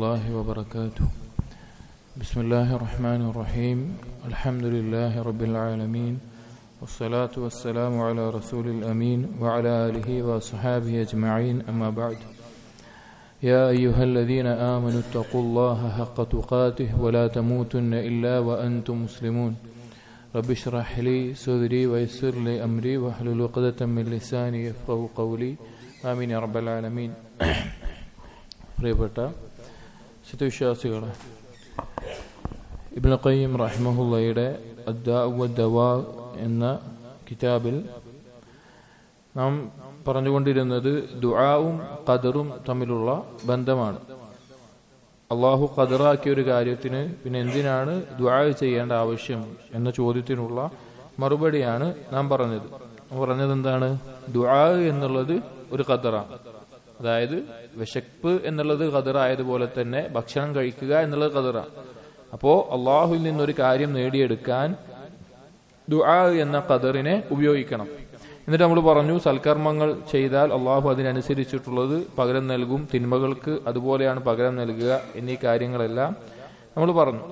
الله وبركاته بسم الله الرحمن الرحيم الحمد لله رب العالمين والصلاة والسلام على رسول الأمين وعلى آله وصحابه أجمعين أما بعد يا أيها الذين آمنوا اتقوا الله حق تقاته ولا تموتن إلا وأنتم مسلمون رب اشرح لي صدري ويسر لي أمري واحلل عقدة من لساني يفقه قولي آمين يا رب العالمين പ്രിയപ്പെട്ട ശുദ്ധവിശ്വാസികളെ ഇബ്ൻ ഖയ്യിം റഹ്മഹുള്ളയുടെ ദവ എന്ന കിതാബിൽ നാം പറഞ്ഞുകൊണ്ടിരുന്നത് ദുആവും ഖദറും തമ്മിലുള്ള ബന്ധമാണ് അള്ളാഹു ഖദറാക്കിയ ഒരു കാര്യത്തിന് പിന്നെ എന്തിനാണ് ദുആ ചെയ്യേണ്ട ആവശ്യം എന്ന ചോദ്യത്തിനുള്ള മറുപടിയാണ് നാം പറഞ്ഞത് പറഞ്ഞത് എന്താണ് ദുആ എന്നുള്ളത് ഒരു ഖദറാണ് അതായത് വിശപ്പ് എന്നുള്ളത് ഖദറായതുപോലെ തന്നെ ഭക്ഷണം കഴിക്കുക എന്നുള്ളത് ഖദറാണ് അപ്പോ അള്ളാഹുവിൽ നിന്നൊരു കാര്യം നേടിയെടുക്കാൻ ദുആ എന്ന ഖദറിനെ ഉപയോഗിക്കണം എന്നിട്ട് നമ്മൾ പറഞ്ഞു സൽക്കർമ്മങ്ങൾ ചെയ്താൽ അള്ളാഹു അതിനനുസരിച്ചിട്ടുള്ളത് പകരം നൽകും തിന്മകൾക്ക് അതുപോലെയാണ് പകരം നൽകുക എന്നീ കാര്യങ്ങളെല്ലാം നമ്മൾ പറഞ്ഞു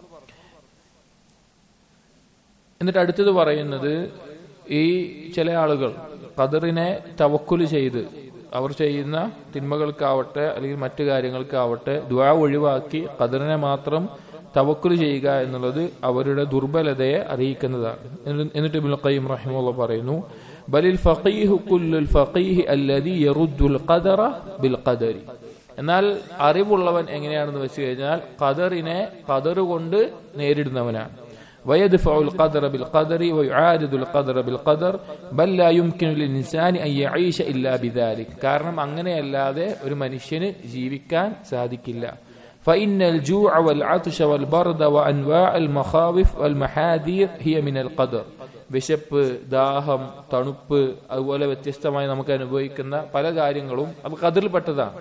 എന്നിട്ട് അടുത്തത് പറയുന്നത് ഈ ചില ആളുകൾ ഖദറിനെ തവക്കുല് ചെയ്ത് അവർ ചെയ്യുന്ന തിന്മകൾക്കാവട്ടെ അല്ലെങ്കിൽ മറ്റു കാര്യങ്ങൾക്കാവട്ടെ ദ്വാ ഒഴിവാക്കി ഖദറിനെ മാത്രം തവക്കുൽ ചെയ്യുക എന്നുള്ളത് അവരുടെ ദുർബലതയെ അറിയിക്കുന്നതാണ് എന്നിട്ട് ഇബ്നുൽ ഖയ്യിം റഹിമഹുള്ള പറയുന്നു ബലിൽ ഫഖീഹു കുല്ലുൽ ഫഖീഹി അല്ലദി യറുദ്ദുൽ ഖദറ ബിൽ ഖദരി എന്നാൽ അറിവുള്ളവൻ എങ്ങനെയാണെന്ന് വെച്ച് കഴിഞ്ഞാൽ ഖദറിനെ ഖദർ കൊണ്ട് നേരിടുന്നവനാണ് ويدفع القدر بالقدر ويعارض القدر بالقدر بل لا يمكن للإنسان أن يعيش إلا بذلك കാരണം അങ്ങനെയല്ലാതെ ഒരു മനുഷ്യന് ജീവിക്കാൻ സാധിക്കില്ല فإن الجوع والعطش والبرد وأنواع المخاوف والمحاذير هي من القدر വിശപ്പ് ദാഹം തണുപ്പ് അതുപോലെ വ്യത്യസ്തമായി നമുക്ക് അനുഭവിക്കുന്ന പല കാര്യങ്ങളും അത് കതിറിൽപ്പെട്ടതാണ്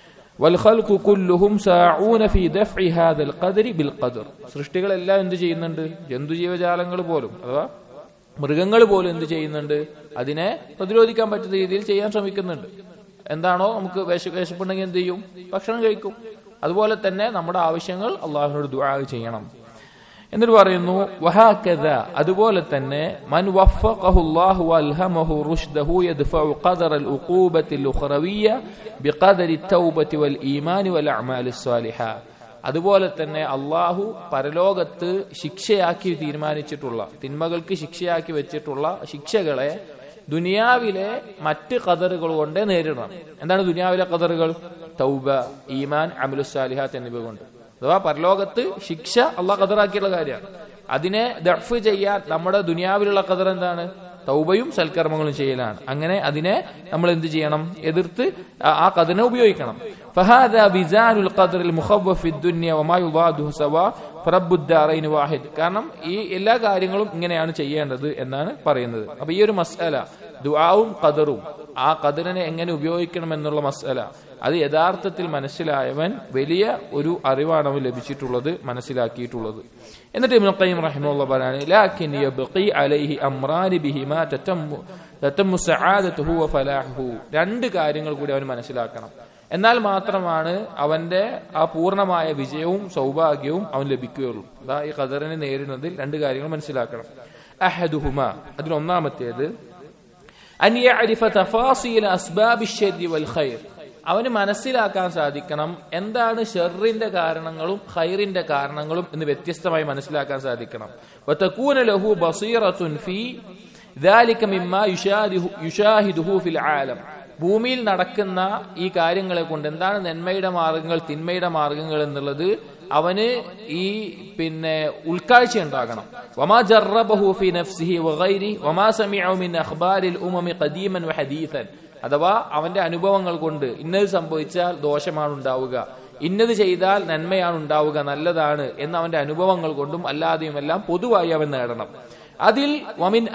والخلق كلهم ساعون في دفع هذا القدر بالقدر സൃഷ്ടികളെല്ലാം എന്ത് ചെയ്യുന്നുണ്ട് ജന്തുജീവജാലങ്ങൾ പോലും അഥവാ മൃഗങ്ങൾ പോലും എന്ത് ചെയ്യുന്നുണ്ട് അതിനെ പ്രതിരോധിക്കാൻ പറ്റുന്ന രീതിയിൽ ചെയ്യാൻ ശ്രമിക്കുന്നുണ്ട് എന്താണോ നമുക്ക് വിശ വിശപ്പുണ്ടെങ്കിൽ എന്ത് ചെയ്യും ഭക്ഷണം കഴിക്കും അതുപോലെ തന്നെ നമ്മുടെ ആവശ്യങ്ങൾ അള്ളാഹുനോട് ദുആ ചെയ്യണം എന്നിട്ട് പറയുന്നു വഹാക്കദ അതുപോലെ തന്നെ മൻ വഫഖഹു അല്ലാഹു വൽഹമഹു റുഷ്ദഹു യദ്ഫഉ ഖദറ അൽ ഉഖൂബത്തി അൽ ഉഖറവിയ്യ ബിഖദരി തൗബത്തി വൽ ഈമാനി വൽ അഅമാലി സ്വാലിഹ അതുപോലെ തന്നെ അള്ളാഹു പരലോകത്ത് ശിക്ഷയാക്കി തീരുമാനിച്ചിട്ടുള്ള തിന്മകൾക്ക് ശിക്ഷയാക്കി വെച്ചിട്ടുള്ള ശിക്ഷകളെ ദുനിയാവിലെ മറ്റ് കതറുകൾ കൊണ്ട് നേരിടണം എന്താണ് ദുനിയാവിലെ കതറുകൾ തൗബ ഈമാൻ അമലുസാലിഹാത്ത് എന്നിവ കൊണ്ട് അഥവാ പരലോകത്ത് ശിക്ഷ അള്ളാഹ് കതറാക്കിയുള്ള കാര്യമാണ് അതിനെ ദഫ് ചെയ്യാൻ നമ്മുടെ ദുനിയാവിലുള്ള കതർ എന്താണ് തൗബയും സൽക്കർമ്മങ്ങളും ചെയ്യലാണ് അങ്ങനെ അതിനെ നമ്മൾ എന്ത് ചെയ്യണം എതിർത്ത് ആ കഥനെ ഉപയോഗിക്കണം فهذا بيزان القدر المخوف في الدنيا وما يضاده سواء فرب الدارين واحد കാരണം ഈ എല്ലാ കാര്യങ്ങളും ഇങ്ങനെയാണ് ചെയ്യേണ്ടത് എന്നാണ് പറയുന്നത് അപ്പൊ ഈ ഒരു മസ്അല ദുആവും ഖദറും ആ ഖദറിനെ എങ്ങനെ ഉപയോഗിക്കണം എന്നുള്ള മസ്അല അത് യഥാർത്ഥത്തിൽ മനസ്സിലായവൻ വലിയ ഒരു അറിവാണ് അവൻ ലഭിച്ചിട്ടുള്ളത് മനസ്സിലാക്കിയിട്ടുള്ളത് എന്നിട്ട് ഇബ്നു ഖയ്യിം റഹിമഹുള്ള പറയാണ് ലാകിൻ യബ്ഖി അലൈഹി അംറാനി ബിഹിമാ തതമ്മു തതമ്മു സആദതുഹു വഫലാഹുഹു രണ്ട് കാര്യങ്ങൾ കൂടി അവൻ മനസ്സിലാക്കണം എന്നാൽ മാത്രമാണ് അവന്റെ ആ പൂർണ്ണമായ വിജയവും സൗഭാഗ്യവും അവൻ ലഭിക്കുകയുള്ളൂ അതാ ഈ ഖദറിനെ നേരിടുന്നതിൽ രണ്ട് കാര്യങ്ങൾ മനസ്സിലാക്കണം അഹദുഹുമ അതിൽ ഒന്നാമത്തേത് അൻ യഅരിഫ തഫാസീല അസ്ബാബി ശർരി വൽ ഖൈർ അവന് മനസ്സിലാക്കാൻ സാധിക്കണം എന്താണ് ഷെറിന്റെ കാരണങ്ങളും ഖൈറിന്റെ കാരണങ്ങളും എന്ന് വ്യത്യസ്തമായി മനസ്സിലാക്കാൻ സാധിക്കണം വതകൂന ലഹു ബസീറത്തുൻ ഫീ ذلك مما يشاهده في العالم ഭൂമിയിൽ നടക്കുന്ന ഈ കാര്യങ്ങളെ കൊണ്ട് എന്താണ് നന്മയുടെ മാർഗങ്ങൾ തിന്മയുടെ മാർഗങ്ങൾ എന്നുള്ളത് അവന് ഈ പിന്നെ ഉൾക്കാഴ്ച ഉണ്ടാകണം വമാ ജറബഹു ഫി നഫ്സിഹി വഗൈരി വമാ സമിഅു മിൻ അഖ്ബാരിൽ ഉമമി ഖദീമൻ വഹദീസൻ അഥവാ അവന്റെ അനുഭവങ്ങൾ കൊണ്ട് ഇന്നത് സംഭവിച്ചാൽ ദോഷമാണ് ഉണ്ടാവുക ഇന്നത് ചെയ്താൽ നന്മയാണ് ഉണ്ടാവുക നല്ലതാണ് എന്ന അവന്റെ അനുഭവങ്ങൾ കൊണ്ടും അല്ലാതെയും എല്ലാം പൊതുവായി അവൻ നേടണം അതിൽ വമിൻ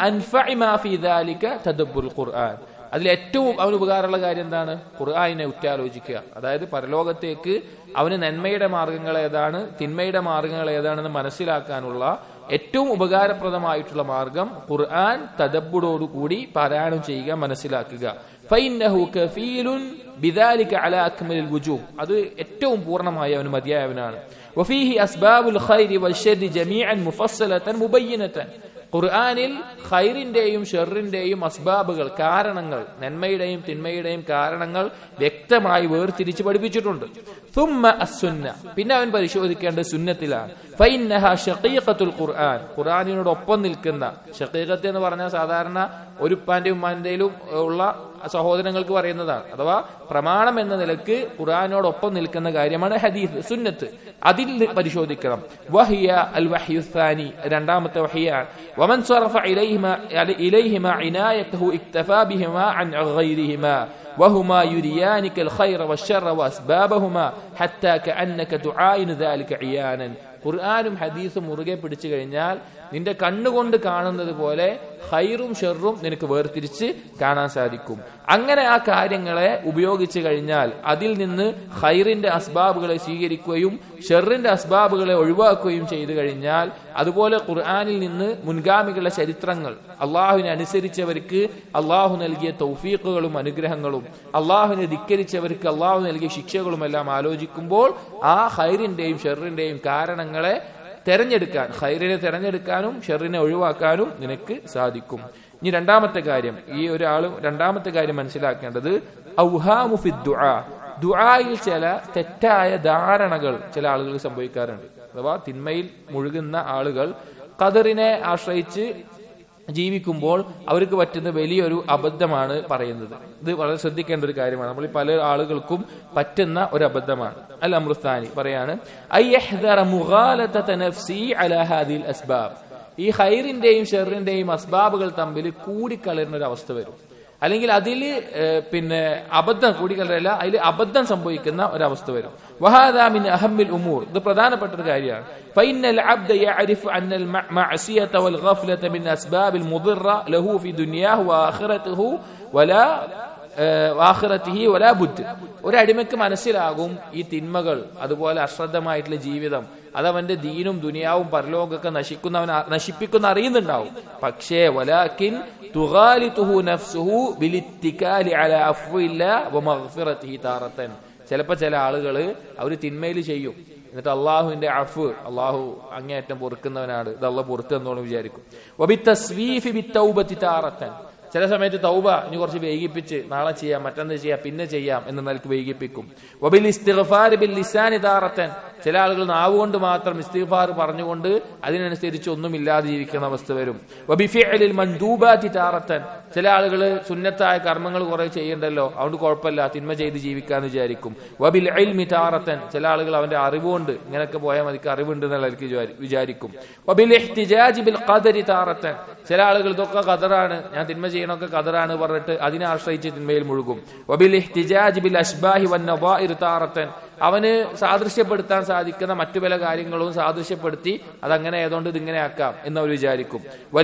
തദബ്ബുൽ ഖുർആൻ അതിൽ ഏറ്റവും അവന് ഉപകാരമുള്ള കാര്യം എന്താണ് ഖുർആാനിനെ ഉറ്റാലോചിക്കുക അതായത് പരലോകത്തേക്ക് അവന് നന്മയുടെ മാർഗങ്ങൾ ഏതാണ് തിന്മയുടെ മാർഗങ്ങൾ ഏതാണെന്ന് മനസ്സിലാക്കാനുള്ള ഏറ്റവും ഉപകാരപ്രദമായിട്ടുള്ള മാർഗം ഖുർആൻ തദബ്ബുടോടുകൂടി പാരായണം ചെയ്യുക മനസ്സിലാക്കുക ഫൈന്നഹു കഫീലുൻ ബിദാലിക അലാ അക്മലിൽ വുജൂഹ് അത് ഏറ്റവും പൂർണ്ണമായി അവന് മതിയായവനാണ് വഫീഹി അസ്ബാബുൽ ഖൈരി വശരി ജമീഅൻ മുഫസ്സലതൻ മുബയ്യിനതൻ ഖുർആനിൽ ഖൈറിന്റെയും ഷെറിന്റെയും അസ്ബാബുകൾ കാരണങ്ങൾ നന്മയുടെയും തിന്മയുടെയും കാരണങ്ങൾ വ്യക്തമായി വേർതിരിച്ച് പഠിപ്പിച്ചിട്ടുണ്ട് ثم السنة പിന്നെ അവൻ പരിശോധിക്കേണ്ടത് സുന്നത്തിലാണ് ഫൈന്നഹ ഷഖീഖത്തുൽ ഖുർആൻ ഖുർആനിനോട് ഒപ്പം നിൽക്കുന്ന ഷഖീഖത്ത് എന്ന് പറഞ്ഞാൽ സാധാരണ ഒരു ഉപ്പാന്റെയും ഉമ്മാന്റെയിലും ഉള്ള സഹോദരങ്ങൾക്ക് പറയുന്നതാണ് അഥവാ പ്രമാണം എന്ന നിലക്ക് ഖുർആനോടൊപ്പം നിൽക്കുന്ന കാര്യമാണ് ഹദീസ് സുന്നത്ത് അതിൽ പരിശോധിക്കണം വഹിയ അൽ വഹ്യുസാനി രണ്ടാമത്തെ വഹിയാണ് വമൻ صرف إليهما إليهما عنايته اكتفى بهما عن غيرهما وهما يريانك الخير والشر وأسبابهما حتى كأنك تعاين ذلك عيانا ഖുർആാനും ഹദീസും മുറുകെ പിടിച്ചു കഴിഞ്ഞാൽ നിന്റെ കണ്ണുകൊണ്ട് കാണുന്നത് പോലെ ഹൈറും ഷെറും നിനക്ക് വേർതിരിച്ച് കാണാൻ സാധിക്കും അങ്ങനെ ആ കാര്യങ്ങളെ ഉപയോഗിച്ചു കഴിഞ്ഞാൽ അതിൽ നിന്ന് ഹൈറിന്റെ അസ്ബാബുകളെ സ്വീകരിക്കുകയും ഷെറിന്റെ അസ്ബാബുകളെ ഒഴിവാക്കുകയും ചെയ്തു കഴിഞ്ഞാൽ അതുപോലെ ഖുർആാനിൽ നിന്ന് മുൻഗാമികളുടെ ചരിത്രങ്ങൾ അള്ളാഹുവിനെ അനുസരിച്ചവർക്ക് അള്ളാഹു നൽകിയ തൗഫീഖുകളും അനുഗ്രഹങ്ങളും അള്ളാഹുവിനെ ധിക്കരിച്ചവർക്ക് അള്ളാഹു നൽകിയ ശിക്ഷകളും എല്ലാം ആലോചിക്കുമ്പോൾ ആ ഹൈറിന്റെയും ഷെറിന്റെയും കാരണങ്ങളെ തെരഞ്ഞെടുക്കാൻ ഹൈറിനെ തെരഞ്ഞെടുക്കാനും ഷെറിനെ ഒഴിവാക്കാനും നിനക്ക് സാധിക്കും ഇനി രണ്ടാമത്തെ കാര്യം ഈ ഒരാൾ രണ്ടാമത്തെ കാര്യം മനസ്സിലാക്കേണ്ടത് ദുആയിൽ ചില തെറ്റായ ധാരണകൾ ചില ആളുകൾ സംഭവിക്കാറുണ്ട് അഥവാ തിന്മയിൽ മുഴുകുന്ന ആളുകൾ ഖദറിനെ ആശ്രയിച്ച് ജീവിക്കുമ്പോൾ അവർക്ക് പറ്റുന്ന വലിയൊരു അബദ്ധമാണ് പറയുന്നത് ഇത് വളരെ ശ്രദ്ധിക്കേണ്ട ഒരു കാര്യമാണ് നമ്മൾ പല ആളുകൾക്കും പറ്റുന്ന ഒരു അബദ്ധമാണ് അൽ അമൃസ്ഥാനി പറയാണ് അസ്ബാബ് ഈ ഹൈറിന്റെയും ഷെറിന്റെയും അസ്ബാബുകൾ തമ്മിൽ കൂടിക്കളയുന്ന ഒരു അവസ്ഥ വരും അല്ലെങ്കിൽ അതിൽ പിന്നെ അബദ്ധം കൂടിക്കളയല്ല അതിൽ അബദ്ധം സംഭവിക്കുന്ന ഒരവസ്ഥ വരും വഹാദാമിൻ അഹമ്മിൽ ഉമൂർ ഇത് പ്രധാനപ്പെട്ട ഒരു കാര്യമാണ് فإن العبد يعرف أن المعصية والغفلة من أسباب المضرة له في دنياه وآخرته ولا ആഖിറത്തിഹി വലാ ബുദ്ധ് ഒരടിമയ്ക്ക് മനസ്സിലാകും ഈ തിന്മകൾ അതുപോലെ അശ്രദ്ധമായിട്ടുള്ള ജീവിതം അതവന്റെ ദീനും ദുനിയാവും പരലോകമൊക്കെ നശിക്കുന്നവൻ നശിപ്പിക്കുന്ന അറിയുന്നുണ്ടാവും പക്ഷേ വലാക്കിൻ തുഗാലിതുഹു നഫ്സുഹു ബിലിത്തികാലി അലാ അഫ്വില്ല വമഗ്ഫിറതിഹി താറത്തൻ ചിലപ്പോ ചില ആളുകൾ അവർ തിന്മയിൽ ചെയ്യും എന്നിട്ട് അള്ളാഹുവിന്റെ അഫ് അള്ളാഹു അങ്ങേയറ്റം പൊറുക്കുന്നവനാണ് ഇത് അള്ളാഹ് പൊറുത്തു എന്നോളം വിചാരിക്കും വബി തസ്വീഫി ബി തൗബത്തി താറത്തൻ ചില സമയത്ത് തൗബ ഇനി കുറച്ച് വൈകിപ്പിച്ച് നാളെ ചെയ്യാം മറ്റന്ന് ചെയ്യാം പിന്നെ ചെയ്യാം എന്ന് നിലക്ക് വൈകിപ്പിക്കും വബിൽ ഇസ്തിഗ്ഫാർ ബിൽ ലിസാനി താറത്തൻ ചില ആളുകൾ നാവുകൊണ്ട് മാത്രം ഇസ്തിഗ്ഫാർ പറഞ്ഞുകൊണ്ട് അതിനനുസരിച്ച് ഒന്നുമില്ലാതെ ജീവിക്കുന്ന അവസ്ഥ വരും വബിഫിഅലിൽ മൻദൂബാതി താറത്തൻ ചില ആളുകൾ സുന്നത്തായ കർമ്മങ്ങൾ കുറെ ചെയ്യണ്ടല്ലോ അതുകൊണ്ട് കുഴപ്പമില്ല തിന്മ ചെയ്ത് ജീവിക്കാന്ന് വിചാരിക്കും വബിൽ ഇൽമി താറത്തൻ ചില ആളുകൾ അവന്റെ അറിവുകൊണ്ട് ഇങ്ങനെയൊക്കെ പോയാൽ മതിക്ക് അറിവുണ്ട് എന്നുള്ളവർക്ക് വിചാരിക്കും വബിൽ ഇഹ്തിജാജി ബിൽ ഖദരി താറത്തൻ ചില ആളുകൾ ഇതൊക്കെ ഖദറാണ് ഞാൻ തിന്മ ചെയ്യണമൊക്കെ ഖദറാണ് പറഞ്ഞിട്ട് അതിനെ ആശ്രയിച്ച് തിന്മയിൽ മുഴുകും വബിൽ ഇഹ്തിജാജി ബിൽ അഷ്ബാഹി വൻ നവാഇർ താറത്തൻ അവന് സാദൃശ്യപ്പെടുത്താൻ സാധിക്കുന്ന മറ്റു പല കാര്യങ്ങളും സാദൃശ്യപ്പെടുത്തി അതങ്ങനെ ഏതോണ്ട് ഇതിങ്ങനെ ആക്കാം എന്നവർ വിചാരിക്കും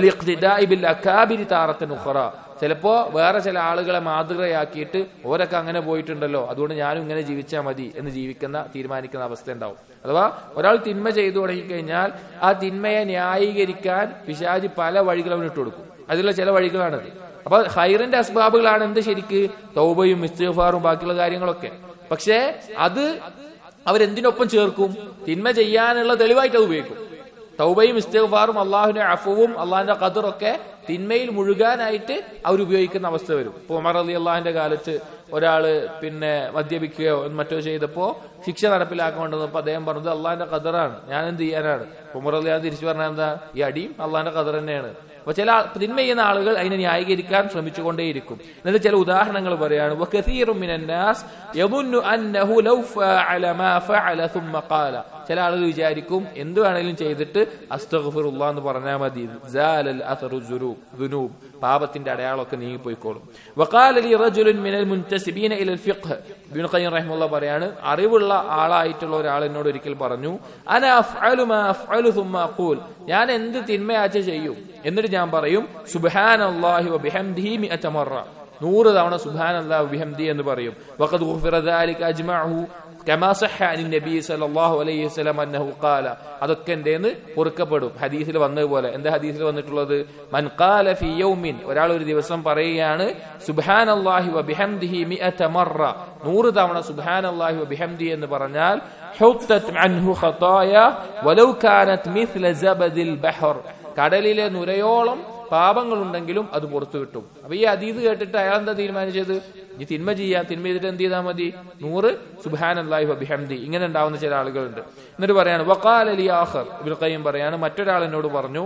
വലിയ അക്കാബിരി താറത്തൻ ഉഹറ ചിലപ്പോ വേറെ ചില ആളുകളെ മാതൃകയാക്കിയിട്ട് ഓരൊക്കെ അങ്ങനെ പോയിട്ടുണ്ടല്ലോ അതുകൊണ്ട് ഞാനും ഇങ്ങനെ ജീവിച്ചാൽ മതി എന്ന് ജീവിക്കുന്ന തീരുമാനിക്കുന്ന അവസ്ഥ ഉണ്ടാവും അഥവാ ഒരാൾ തിന്മ ചെയ്തു തുടങ്ങിക്കഴിഞ്ഞാൽ ആ തിന്മയെ ന്യായീകരിക്കാൻ പിശാജി പല വഴികളും ഇട്ട് കൊടുക്കും അതിലുള്ള ചില വഴികളാണത് അപ്പൊ ഹൈറിന്റെ അസ്ബാബുകളാണ് എന്ത് ശരിക്ക് തൗബയും ഇസ്തിഫാറും ബാക്കിയുള്ള കാര്യങ്ങളൊക്കെ പക്ഷേ അത് അവരെന്തിനൊപ്പം ചേർക്കും തിന്മ ചെയ്യാനുള്ള തെളിവായിട്ട് അത് ഉപയോഗിക്കും തൗബയും ഇസ്തിഫാറും അള്ളാഹുവിന്റെ അഫുവും അള്ളാഹിന്റെ ഖദറൊക്കെ തിന്മയിൽ മുഴുകാനായിട്ട് അവർ ഉപയോഗിക്കുന്ന അവസ്ഥ വരും ഇപ്പൊ ഉമർ അലി അള്ളാഹിന്റെ കാലത്ത് ഒരാള് പിന്നെ മദ്യപിക്കുകയോ മറ്റോ ചെയ്തപ്പോ ശിക്ഷ നടപ്പിലാക്കാൻ കൊണ്ടുവന്നപ്പോ അദ്ദേഹം പറഞ്ഞത് അള്ളാഹിന്റെ ഖദറാണ് ഞാൻ എന്ത് ചെയ്യാനാണ് ഉമർ അലി തിരിച്ചു പറഞ്ഞാൽ എന്താ ഈ അടിയും അള്ളാഹിന്റെ ഖദർ തന്നെയാണ് അപ്പൊ ചില തിന്മ ചെയ്യുന്ന ആളുകൾ അതിനെ ന്യായീകരിക്കാൻ ശ്രമിച്ചുകൊണ്ടേയിരിക്കും എന്നിട്ട് ചില ഉദാഹരണങ്ങൾ പറയാണ് ചില ആളുകൾ വിചാരിക്കും എന്ത് വേണേലും ചെയ്തിട്ട് അസ്തഗ്ഫിറുല്ല എന്ന് പറഞ്ഞാൽ മതി പാപത്തിന്റെ അടയാളമൊക്കെ നീങ്ങിപ്പോയിക്കോളും പറയാണ് അറിവുള്ള ആളായിട്ടുള്ള ഒരാൾ എന്നോട് ഒരിക്കൽ പറഞ്ഞു ഞാൻ എന്ത് തിന്മയാച്ച ചെയ്യും എന്നിട്ട് ഞാൻ പറയും സുബാൻ അള്ളാഹി വബിഹംദിഹി മിഅത മറ നൂറ് തവണ സുബാൻ അള്ളാഹു ബിഹംദി എന്ന് പറയും വഖദ് ഗുഫിറ ദാലിക അജ്മഅഹു കമാ സഹ അനി നബി സല്ലല്ലാഹു അലൈഹി വസല്ലം അന്നഹു ഖാല അതൊക്കെ എന്റേന്ന് പൊറുക്കപ്പെടും ഹദീസിൽ വന്നതുപോലെ എന്താ ഹദീസിൽ വന്നിട്ടുള്ളത് മൻ ഖാല ഫി യൗമിൻ ഒരാൾ ഒരു ദിവസം പറയുകയാണ് സുബ്ഹാനല്ലാഹി വബിഹംദിഹി മിഅത മറ നൂറ് തവണ സുബ്ഹാനല്ലാഹി വബിഹംദി എന്ന് പറഞ്ഞാൽ ഹുത്തത് അൻഹു ഖതായ വലൗ കാനത് മിസ്ല സബദിൽ ബഹർ കടലിലെ നുരയോളം പാപങ്ങളുണ്ടെങ്കിലും അത് പുറത്തു കിട്ടും അപ്പൊ ഈ അതീത് കേട്ടിട്ട് അയാൾ എന്താ തീരുമാനിച്ചത് ഈ തിന്മ ചെയ്യാം തിന്മ ചെയ്തിട്ട് എന്ത് ചെയ്താൽ മതി നൂറ് സുബാൻ അള്ളാഹി വബിഹംദി ഇങ്ങനെ ഉണ്ടാവുന്ന ചില ആളുകളുണ്ട് എന്നിട്ട് പറയാണ് വക്കാൽ അലി ആഹർ ഇബുൽ ഖയ്യം പറയാണ് മറ്റൊരാൾ എന്നോട് പറഞ്ഞു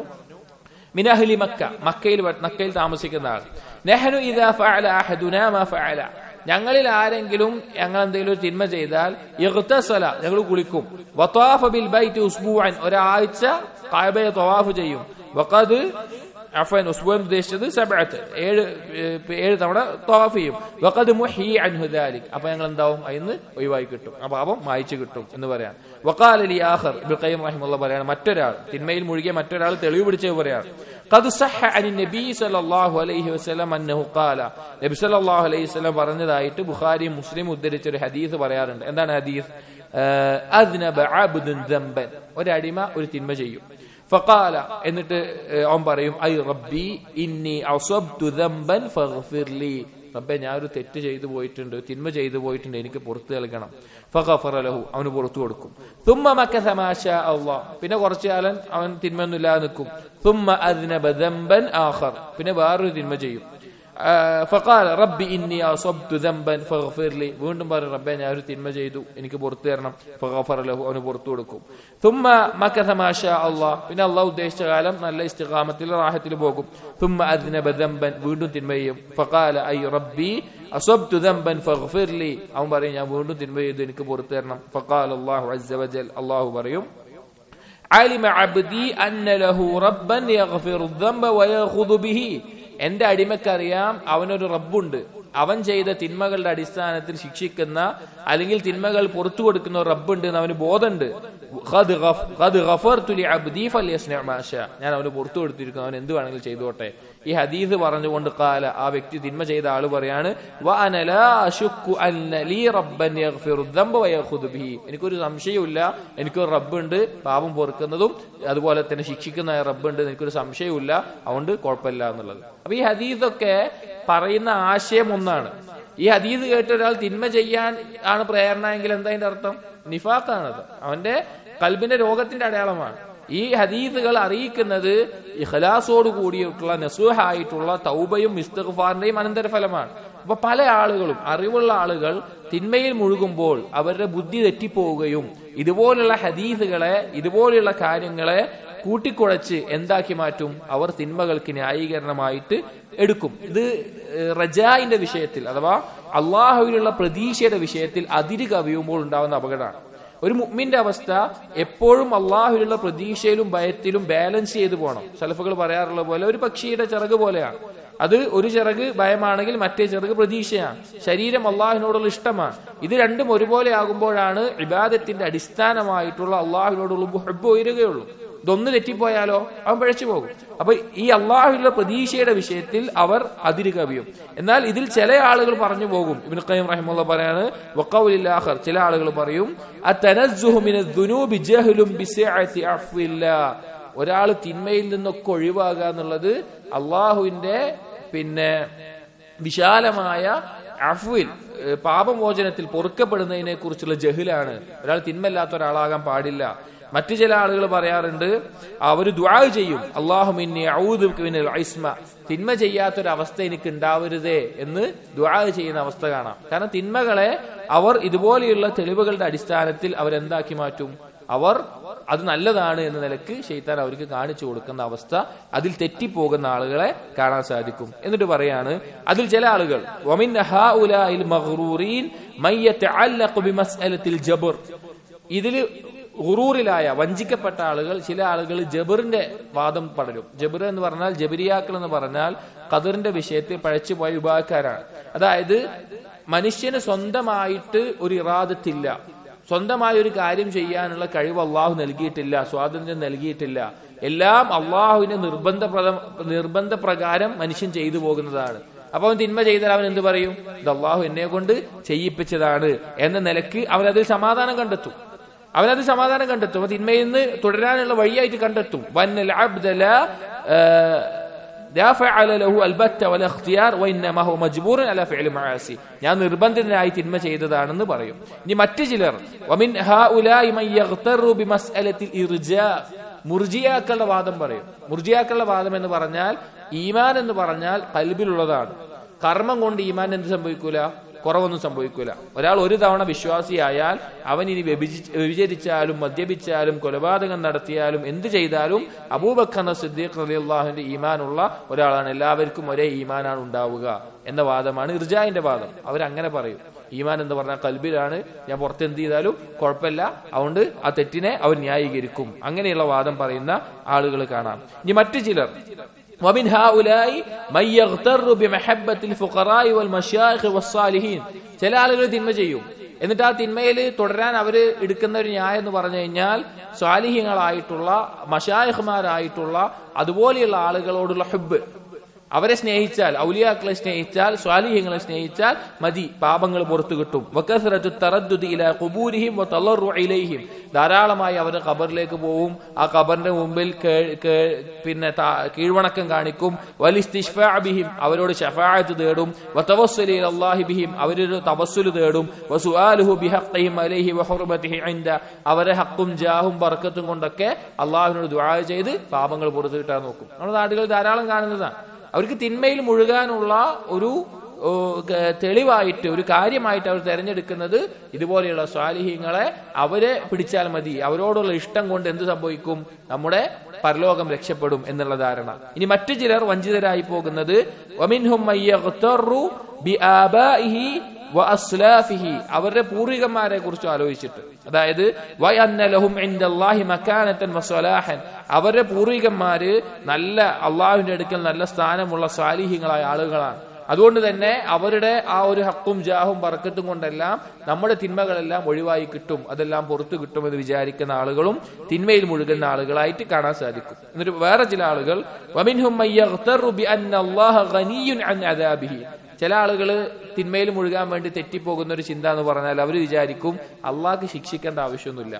മിനഹലി മക്ക മക്കയിൽ വ- മക്കയിൽ താമസിക്കുന്ന ആൾ നെഹനു ഇദാ ഫഅല അഹദുനാ മാ ഫഅല ഞങ്ങളിൽ ആരെങ്കിലും ഞങ്ങൾ എന്തെങ്കിലും ഒരു തിന്മ ചെയ്താൽ ഇഗ്തസല ഞങ്ങൾ കുളിക്കും വത്വാഫ ബിൽ ബൈത്ത് ഉസ്ബൂഅൻ ഒരാഴ്ച കായബയെ തവാഫ് ചെയ്യും വഖദ് അഫൻ ഉസ്ബുൻ ഉദ്ദേശിച്ചത് സബഅത്ത് ഏഴ് ഏഹ്, ഏഴ് തവണ തവാഫ് ചെയ്യും വഖദ് മുഹി അൻഹു ദാലിക് അപ്പൊ ഞങ്ങൾ എന്താവും അതിന്ന് ഒഴിവായി കിട്ടും ആ പാപം മായിച്ചു കിട്ടും എന്ന് പറയാം വഖാല ലി ആഖർ ഇബ്നുൽ ഖയ്യിം റഹിമഹുള്ള പറയാണ് മറ്റൊരാൾ തിന്മയിൽ മുഴുകിയ മറ്റൊരാൾ തെളിവ് പിടിച്ചത് പറയാണ് ഖദ് സഹ അനി നബി സല്ലല്ലാഹു അലൈഹി വസല്ലം അന്നഹു ഖാല നബി സല്ലല്ലാഹു അലൈഹി വസല്ലം പറഞ്ഞതായിട്ട് ബുഖാരി മുസ്ലിം ഉദ്ധരിച്ച ഒരു ഹദീസ് പറയാറുണ്ട് എന്താണ് ഹദീസ് ആഹ്, അദ്നബ അബ്ദുൻ ദംബൻ ഒരടിമ ഒരു തിന്മ ചെയ്യും ഫഖാല എന്നിട്ട് ഏഹ്, അവൻ പറയും ഐ റബ്ബി ഇന്നി അസബ്തു ദംബൻ ഫഗ്ഫിർലി റബ്ബെ ഞാൻ ഒരു തെറ്റ് ചെയ്തു പോയിട്ടുണ്ട് തിന്മ ചെയ്തു പോയിട്ടുണ്ട് എനിക്ക് പുറത്തു നൽകണം ഫഗഫറ ലഹു അവന് പുറത്തു കൊടുക്കും തുമ്മ മക്കസ മാ ശാ അല്ലാഹ് പിന്നെ കുറച്ചു കാലം അവൻ തിന്മയൊന്നുമില്ലാതെ നിൽക്കും തുമ്മ അദ്നബ ദംബൻ ആഖർ പിന്നെ വേറൊരു തിന്മ ചെയ്യും آه، فقال ربي إني أصبت ذنبا فاغفر لي വീണ്ടും പറയും റബ്ബെ ഞാൻ ഒരു തിന്മ ചെയ്തു എനിക്ക് പുറത്തു തരണം ഫഗഫറ ലഹു അവന് പുറത്തു കൊടുക്കും ثم مكث ما شاء الله പിന്നെ അള്ളാഹു ഉദ്ദേശിച്ച കാലം നല്ല ഇസ്തിഖാമത്തിൽ റാഹത്തിൽ പോകും ثم أذنب ذنبا വീണ്ടും തിന്മ ചെയ്യും فقال أي ربي أصبت ذنبا فاغفر لي അവൻ പറയും ഞാൻ വീണ്ടും തിന്മ ചെയ്തു എനിക്ക് പുറത്തു തരണം فقال الله عز وجل അള്ളാഹു പറയും علم عبدي أن له ربا يغفر الذنب ويأخذ به എന്റെ അടിമക്കറിയാം അവനൊരു റബ്ബുണ്ട് അവൻ ചെയ്ത തിന്മകളുടെ അടിസ്ഥാനത്തിൽ ശിക്ഷിക്കുന്ന അല്ലെങ്കിൽ തിന്മകൾ പുറത്തു കൊടുക്കുന്ന ഒരു റബ്ബുണ്ട് എന്ന് അവന് ബോധമുണ്ട് ഖദ് ഗഫ്- ഖദ് ഗഫർതു ലി അബ്ദി ഫല്യസ്ന മാ ശാ. ഞാൻ അവന് പുറത്തു കൊടുത്തിരിക്കുന്നു അവൻ എന്ത് വേണമെങ്കിലും ചെയ്തോട്ടെ ഈ ഹദീസ് പറഞ്ഞുകൊണ്ട് കാല ആ വ്യക്തി തിന്മ ചെയ്ത ആള് പറയാണ് "വ അന ലാ അശുക്കു അന്ന ലീ റബ്ബൻ യഗ്ഫിറു ദംബ വയഖുദു ബിഹി." എനിക്കൊരു സംശയവുമില്ല എനിക്കൊരു റബ്ബുണ്ട് പാപം പൊറുക്കുന്നതും അതുപോലെ തന്നെ ശിക്ഷിക്കുന്ന റബ്ബുണ്ട് എനിക്കൊരു സംശയവുമില്ല അതുകൊണ്ട് കുഴപ്പമില്ല എന്നുള്ളത് അപ്പൊ ഈ ഹദീസൊക്കെ പറയുന്ന ആശയം ഒന്നാണ് ഈ ഹദീസ് കേട്ട ഒരാൾ തിന്മ ചെയ്യാൻ ആണ് പ്രേരണ എങ്കിൽ എന്താ അതിന്റെ അർത്ഥം നിഫാഖാണത് അവന്റെ കൽബിന്റെ രോഗത്തിന്റെ അടയാളമാണ് ഈ ഹദീസുകൾ അറിയിക്കുന്നത് ഇഖലാസോട് കൂടിയിട്ടുള്ള നസുഹായിട്ടുള്ള തൗബയും ഇസ്തിഗ്ഫാറിന്റെയും അനന്തരഫലമാണ് അപ്പൊ പല ആളുകളും അറിവുള്ള ആളുകൾ തിന്മയിൽ മുഴുകുമ്പോൾ അവരുടെ ബുദ്ധി തെറ്റിപ്പോവുകയും ഇതുപോലുള്ള ഹദീസുകളെ ഇതുപോലെയുള്ള കാര്യങ്ങളെ കൂട്ടിക്കുഴച്ച് എന്താക്കി മാറ്റും അവർ തിന്മകൾക്ക് ന്യായീകരണമായിട്ട് എടുക്കും ഇത് ഏഹ്, റജായിന്റെ വിഷയത്തിൽ അഥവാ അള്ളാഹുവിലുള്ള പ്രതീക്ഷയുടെ വിഷയത്തിൽ അതിര് കവിയുമ്പോൾ ഉണ്ടാവുന്ന അപകടമാണ് ഒരു മുഅ്മിന്റെ അവസ്ഥ എപ്പോഴും അള്ളാഹുവിലുള്ള പ്രതീക്ഷയിലും ഭയത്തിലും ബാലൻസ് ചെയ്തു പോകണം സലഫുകൾ പറയാറുള്ള പോലെ ഒരു പക്ഷിയുടെ ചിറക് പോലെയാണ് അത് ഒരു ചിറക് ഭയമാണെങ്കിൽ മറ്റേ ചിറക് പ്രതീക്ഷയാണ് ശരീരം അള്ളാഹുവിനോടുള്ള ഇഷ്ടമാണ് ഇത് രണ്ടും ഒരുപോലെ ആകുമ്പോഴാണ് ഇബാദത്തിന്റെ അടിസ്ഥാനമായിട്ടുള്ള അള്ളാഹുവിനോടുള്ള ഹെബ് ഉയരുകയുള്ളൂ ഇതൊന്ന് തെറ്റിപ്പോയാലോ അവൻ പിഴച്ചു പോകും അപ്പൊ ഈ അള്ളാഹുവിലുള്ള പ്രതീക്ഷയുടെ വിഷയത്തിൽ അവർ അതിര് കവിയും എന്നാൽ ഇതിൽ ചില ആളുകൾ പറഞ്ഞു പോകും ഇബ്നു ഖയ്യിം റഹിമുള്ള പറയാണ് വഖൗലില്ലാഹർ ചില ആളുകൾ പറയും അത്തനസ്സുഹു മിനദ് ദുനൂബി ജഹ്ലുൻ ബിസിഅത്തി അഫ്വില്ലാ ഒരാൾ തിന്മയിൽ നിന്നൊക്കെ ഒഴിവാകുക എന്നുള്ളത് അള്ളാഹുവിന്റെ പിന്നെ വിശാലമായ അഫ്വിൽ ഏഹ് പാപമോചനത്തിൽ പൊറുക്കപ്പെടുന്നതിനെ കുറിച്ചുള്ള ജഹിലാണ് ഒരാൾ തിന്മല്ലാത്ത ഒരാളാകാൻ പാടില്ല മറ്റു ചില ആളുകൾ പറയാറുണ്ട് അവർ ദുആ ചെയ്യും അള്ളാഹുമിന്നി ഐസ്മ തിന്മ ചെയ്യാത്തൊരവസ്ഥ എനിക്ക് ഉണ്ടാവരുതേ എന്ന് ദുആ ചെയ്യുന്ന അവസ്ഥ കാണാം കാരണം തിന്മകളെ അവർ ഇതുപോലെയുള്ള തെളിവുകളുടെ അടിസ്ഥാനത്തിൽ അവരെന്താക്കി മാറ്റും അവർ അത് നല്ലതാണ് എന്ന നിലക്ക് ഷെയ്ത്താൻ അവർക്ക് കാണിച്ചു കൊടുക്കുന്ന അവസ്ഥ അതിൽ തെറ്റിപ്പോകുന്ന ആളുകളെ കാണാൻ സാധിക്കും എന്നിട്ട് പറയാണ് അതിൽ ചില ആളുകൾ വമിൻ ഹൗലാഇൽ മഗ്റൂറീൻ മൻ യതഅല്ലഖു ബിമസ്അലത്തിൽ ജബർ ഇതില് ഹുറൂറിലായ വഞ്ചിക്കപ്പെട്ട ആളുകൾ ചില ആളുകൾ ജബറിന്റെ വാദം പടരും ജബർ എന്ന് പറഞ്ഞാൽ ജബരിയാക്കൾ എന്ന് പറഞ്ഞാൽ ഖദറിന്റെ വിഷയത്തിൽ പഴച്ചുപോയ വിഭാഗക്കാരാണ് അതായത് മനുഷ്യന് സ്വന്തമായിട്ട് ഒരു ഇറാദത്തില്ല സ്വന്തമായ ഒരു കാര്യം ചെയ്യാനുള്ള കഴിവ് അള്ളാഹു നൽകിയിട്ടില്ല സ്വാതന്ത്ര്യം നൽകിയിട്ടില്ല എല്ലാം അള്ളാഹുവിന്റെ നിർബന്ധ നിർബന്ധ പ്രകാരം മനുഷ്യൻ ചെയ്തു പോകുന്നതാണ് അപ്പൊ അവൻ തിന്മ ചെയ്താൽ അവൻ എന്ത് പറയും ഇത് അള്ളാഹു എന്നെ കൊണ്ട് ചെയ്യിപ്പിച്ചതാണ് എന്ന നിലക്ക് അവൻ അതിൽ സമാധാനം കണ്ടെത്തും അവനത് സമാധാനം കണ്ടെത്തും അപ്പൊ തിന്മയിൽ നിന്ന് തുടരാനുള്ള വഴിയായിട്ട് കണ്ടെത്തും വന്നൽ അബ്ദല لا فعل له البتة ولا اختيار وإنما هو مجبور على فعل معاصي ഞാൻ നിർബന്ധിതനായി തിന്മ ചെയ്തതാണെന്ന് പറയും ഇനി മറ്റു ചിലർ ومن هؤلاء من يغتر بمسألة الإرجاء മുർജിയാക്കളുടെ വാദം പറയും മുർജിയാക്കളുടെ വാദം എന്ന് പറഞ്ഞാൽ ഈമാൻ എന്ന് പറഞ്ഞാൽ കൽബിലുള്ളതാണ് കർമ്മം കൊണ്ട് ഈമാൻ എന്ത് സംഭവിക്കൂല കുറവൊന്നും സംഭവിക്കൂല ഒരാൾ ഒരു തവണ വിശ്വാസിയായാൽ അവൻ ഇനി വ്യഭിചി- വ്യഭിചരിച്ചാലും മദ്യപിച്ചാലും കൊലപാതകം നടത്തിയാലും എന്ത് ചെയ്താലും അബൂബക്കർ സിദ്ദീഖ് റളിയല്ലാഹുവിന്റെ ഈമാനുള്ള ഒരാളാണ് എല്ലാവർക്കും ഒരേ ഈമാനാണ് ഉണ്ടാവുക എന്ന വാദമാണ് ഇർജാന്റെ വാദം അവരങ്ങനെ പറയും ഈമാൻ എന്ന് പറഞ്ഞാൽ കൽബിലാണ് ഞാൻ പുറത്ത് എന്ത് ചെയ്താലും കുഴപ്പമില്ല അതുകൊണ്ട് ആ തെറ്റിനെ അവർ ന്യായീകരിക്കും അങ്ങനെയുള്ള വാദം പറയുന്ന ആളുകൾ കാണാം ഇനി മറ്റു ചിലർ ومن هؤلاء من يغتر بمحبة الفقراء والمشايخ والصالحين ചില ആളുകൾ തിന്മ ചെയ്യും എന്നിട്ട് ആ തിന്മയിൽ തുടരാൻ അവര് എടുക്കുന്ന ഒരു ന്യായം എന്ന് പറഞ്ഞു കഴിഞ്ഞാൽ സ്വാലിഹ്യങ്ങളായിട്ടുള്ള മഷായഹ്മാരായിട്ടുള്ള അതുപോലെയുള്ള ആളുകളോടുള്ള ഹുബ് അവരെ സ്നേഹിച്ചാൽ ഔലിയാക്കളെ സ്നേഹിച്ചാൽ സ്വാലിഹ്യങ്ങളെ സ്നേഹിച്ചാൽ മതി പാപങ്ങൾ പുറത്തു കിട്ടും വക്കസ്റത്തു തറദ്ദുദി ഇലാ ഖുബൂരിഹിം വതളറു ഇലൈഹിം ധാരാളമായി അവർ ഖബറിലേക്ക് പോവും ആ ഖബറിന്റെ മുമ്പിൽ കേ- കേ- പിന്നെ താ- കീഴ്വണക്കം കാണിക്കും വലിസ്തിഷ്ഫാ ബിഹിം അവരോട് ഷഫാഅത്ത് തേടും വതവസ്സുലി ഇലല്ലാഹി ബിഹിം അവരൊരു തവസ്സുൽ തേടും വസുആലുഹു ബിഹഖ്ഹിം അലൈഹി വഹുർമതിഹി ഇൻദ അവരെ ഹക്കും ജാഹും ബർക്കത്തും കൊണ്ടൊക്കെ അള്ളാഹുവിനോട് ദുആ ചെയ്ത് പാപങ്ങൾ പുറത്തു കിട്ടാൻ നോക്കും നമ്മുടെ നാടുകളിൽ ധാരാളം കാണുന്നതാണ് അവർക്ക് തിന്മയിൽ മുഴുകാനുള്ള ഒരു ഓ, ക- തെളിവായിട്ട് ഒരു കാര്യമായിട്ട് അവർ തെരഞ്ഞെടുക്കുന്നത് ഇതുപോലെയുള്ള സ്വാലിഹ്യങ്ങളെ അവരെ പിടിച്ചാൽ മതി അവരോടുള്ള ഇഷ്ടം കൊണ്ട് എന്ത് സംഭവിക്കും നമ്മുടെ പരലോകം രക്ഷപ്പെടും എന്നുള്ള ധാരണ ഇനി മറ്റു ചിലർ വഞ്ചിതരായി പോകുന്നത് വമിൻഹും മയ്യഗ്തറു ബിആബാഇഹി വഅസ്ലാഫിഹി അവരുടെ പൂർവികന്മാരെ കുറിച്ച് ആലോചിച്ചിട്ട് അതായത് വയന്ന ലഹും ഇൻദല്ലാഹി മക്കാനത്തൻ വസ്വലാഹൻ അവരുടെ പൂർവികന്മാര് നല്ല അള്ളാഹുവിന്റെ അടുക്കൽ നല്ല സ്ഥാനമുള്ള സ്വാലിഹ്യങ്ങളായ ആളുകളാണ് അതുകൊണ്ട് തന്നെ അവരുടെ ആ ഒരു ഹക്കും ജാഹും ബർക്കത്തും കൊണ്ടെല്ലാം നമ്മുടെ തിന്മകളെല്ലാം ഒഴിവായി കിട്ടും അതെല്ലാം പുറത്തു കിട്ടുമെന്ന് വിചാരിക്കുന്ന ആളുകളും തിന്മയിൽ മുഴുകുന്ന ആളുകളായിട്ട് കാണാൻ സാധിക്കും എന്നിട്ട് വേറെ ചില ആളുകൾ വമിൻഹും മയ്യഗ്തറു ബിഅന്ന അല്ലാഹ ഗനിയ്യുൻ അൻ അദാബിഹി ചില ആളുകൾ തിന്മയിൽ മുഴുകാൻ വേണ്ടി തെറ്റിപ്പോകുന്ന ഒരു ചിന്ത എന്ന് പറഞ്ഞാൽ അവർ വിചാരിക്കും അള്ളാഹ്ക്ക് ശിക്ഷിക്കേണ്ട ആവശ്യമൊന്നുമില്ല